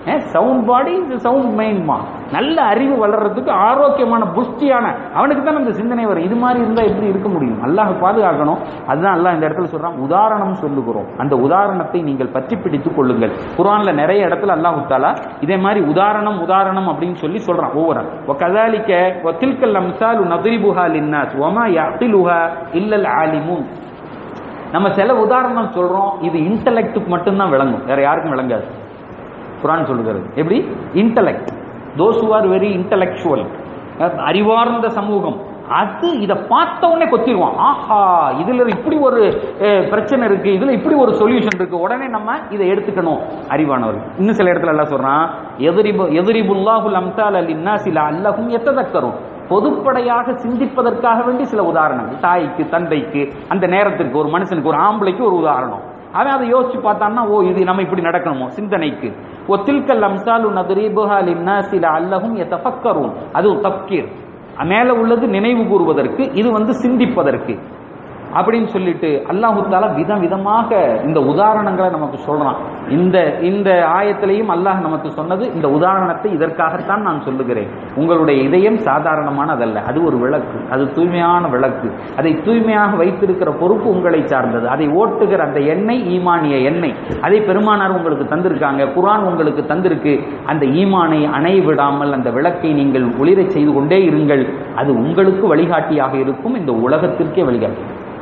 சவுண்ட் பாடி இது சவுண்ட் மைண்ட்மா நல்ல அறிவு வளர்றதுக்கு ஆரோக்கியமான புஷ்டியான அவனுக்கு தான் அந்த சிந்தனை வரும் இது மாதிரி இருந்தா எப்படி இருக்க முடியும் அல்லாஹ் பாதுகாக்கணும் அதுதான் அல்லாஹ் இந்த இடத்துல சொல்றான் உதாரணம் சொல்லுகிறோம் அந்த உதாரணத்தை நீங்கள் பற்றி பிடித்துக் கொள்ளுங்கள் குர்ஆன்ல நிறைய இடத்துல அல்லாஹ் தாலா இதே மாதிரி உதாரணம் உதாரணம் அப்படின்னு சொல்லி சொல்றான் ஒவ்வொரு وكذلك وتلك الامثال نضربها للناس وما يعقلها الا العالمون நம்ம சில உதாரணம் சொல்றோம் இது இன்டலெக்டுக்கு மட்டும்தான் விளங்கும் வேற யாருக்கும் விளங்காது குரான் சொல்லுகிறது எப்படி intellect those are very intellectual அறிவார்ந்த சமூகம் அது இதை பார்த்த உடனே கொத்திடுவான் ஆஹா இதுல இப்படி ஒரு அஹ், பிரச்சனை இருக்கு இதுல இப்படி ஒரு சொல்யூஷன் இருக்கு உடனே நம்ம இதை எடுத்துக்கணும் அறிவானவர்கள் இன்னும் சில இடத்துல எல்லாம் சொல்றான் எதிரிபு எதிரிபுல்லாஹுல் அம்சால் அலின்னா சில அல்லகும் எத்ததக்கரும் பொதுப்படையாக சிந்திப்பதற்காக வேண்டி சில உதாரணங்கள் தாய்க்கு தந்தைக்கு அந்த நேரத்திற்கு ஒரு மனுஷனுக்கு ஒரு ஆம்பளைக்கு ஒரு உதாரணம் அவன் அதை யோசிச்சு பார்த்தான்னா ஓ இது நம்ம இப்படி நடக்கணுமோ சிந்தனைக்கு ஓ தில்கல் அம்சாலு நதுரீபுஹா லின்னாசில அல்லஹும் யதஃபக்கரூன் அது தப்கீர் மேல உள்ளது நினைவு கூறுவதற்கு இது வந்து சிந்திப்பதற்கு அப்படின்னு சொல்லிட்டு அல்லாஹு தாலா விதம் விதமாக இந்த உதாரணங்களை நமக்கு சொல்றான் இந்த இந்த ஆயத்திலையும் அல்லாஹ் நமக்கு சொன்னது இந்த உதாரணத்தை இதற்காகத்தான் நான் சொல்லுகிறேன் உங்களுடைய இதயம் சாதாரணமானதல்ல அது ஒரு விளக்கு அது தூய்மையான விளக்கு அதை தூய்மையாக வைத்திருக்கிற பொறுப்பு உங்களை சார்ந்தது அதை ஓட்டுகிற அந்த எண்ணெய் ஈமானிய எண்ணெய் அதை பெருமானார் உங்களுக்கு தந்திருக்காங்க குர்ஆன் உங்களுக்கு தந்திருக்கு அந்த ஈமானை அணைய விடாமல் அந்த விளக்கை நீங்கள் ஒளிரச் செய்து கொண்டே இருங்கள் அது உங்களுக்கு வழிகாட்டியாக இருக்கும் இந்த உலகத்திற்கே வழிகாட்டி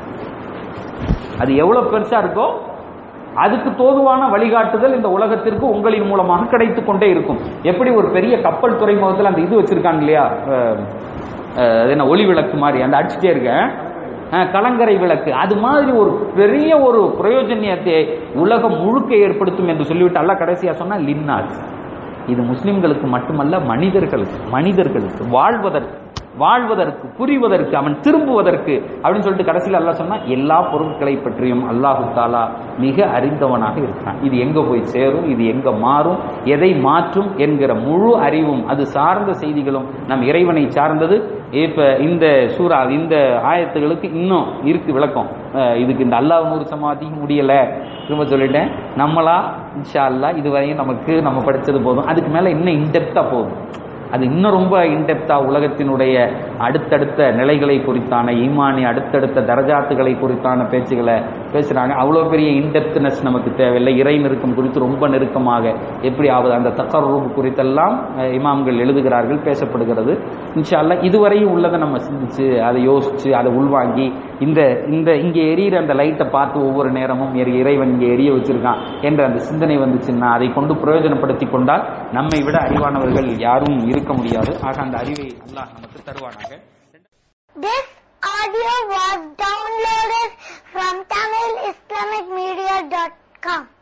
அது எவ்வளவு பெருசா இருக்கோ அதுக்கு தோதுவான வழிகாட்டுதல் இந்த உலகத்திற்கு உங்களின் மூலமாக கிடைத்துக் கொண்டே இருக்கும் எப்படி ஒரு பெரிய கப்பல் துறைமுகத்தில் அந்த இது வச்சிருக்காங்க இல்லையா அஹ், அஹ், அது என்ன ஒளி விளக்கு மாதிரி அந்த அடிச்சுட்டே இருக்க அஹ், கலங்கரை விளக்கு அது மாதிரி ஒரு பெரிய ஒரு பிரயோஜனியத்தை உலகம் முழுக்க ஏற்படுத்தும் என்று சொல்லிவிட்டு அல்ல கடைசியா சொன்னா லின்னாஸ் இது முஸ்லிம்களுக்கு மட்டுமல்ல மனிதர்களுக்கு மனிதர்களுக்கு வாழ்வதற்கு வாழ்வதற்கு புரிவதற்கு அவன் திரும்புவதற்கு அப்படின்னு சொல்லிட்டு கடைசியில் அல்லாஹ் சொன்னா எல்லா பொருட்களை பற்றியும் அல்லாஹு தாலா மிக அறிந்தவனாக இருக்கிறான் இது எங்க போய் சேரும் இது எங்க மாறும் எதை மாற்றும் என்கிற முழு அறிவும் அது சார்ந்த செய்திகளும் நம் இறைவனை சார்ந்தது இப்ப இந்த சூறா இந்த ஆயத்துகளுக்கு இன்னும் இருக்கு விளக்கம் அஹ் இதுக்கு இந்த அல்லாஹ் நூறு சமாதிக்கு முடியல திரும்ப சொல்லிட்டேன் நம்மளா இன்ஷா அல்லாஹ் இதுவரையும் நமக்கு நம்ம படிச்சது போதும் அதுக்கு மேல இன்னும் இன்டெப்தா போதும் அது இன்னும் ரொம்ப இன்டெப்தா உலகத்தினுடைய அடுத்தடுத்த நிலைகளை குறித்தான ஈமானி அடுத்தடுத்த தரஜாத்துகளை குறித்தான பேச்சுகளை பேசுறாங்க அவ்வளோ பெரிய இன்டெப்த்னஸ் நமக்கு தேவையில்லை இறை நெருக்கம் குறித்து ரொம்ப நெருக்கமாக எப்படி ஆகுது அந்த தக்கரூப் குறித்தெல்லாம் அஹ், இமாம்கள் எழுதுகிறார்கள் பேசப்படுகிறது இன்ஷா அல்லாஹ் இதுவரையும் உள்ளதை நம்ம சிந்திச்சு அதை யோசிச்சு அதை உள்வாங்கி இந்த இந்த இங்கே எரியிற அந்த லைட்டை பார்த்து ஒவ்வொரு நேரமும் இறை- இறைவன் இங்கே எரிய வச்சிருக்கான் என்ற அந்த சிந்தனை வந்துச்சுன்னா அதை கொண்டு பிரயோஜனப்படுத்தி கொண்டால் நம்மை விட அறிவானவர்கள் யாரும் இருக்க முடியாது ஆக அந்த அறிவை அல்லாஹ் நமக்கு தருவானாக This audio was downloaded from TamilIslamicMedia.com.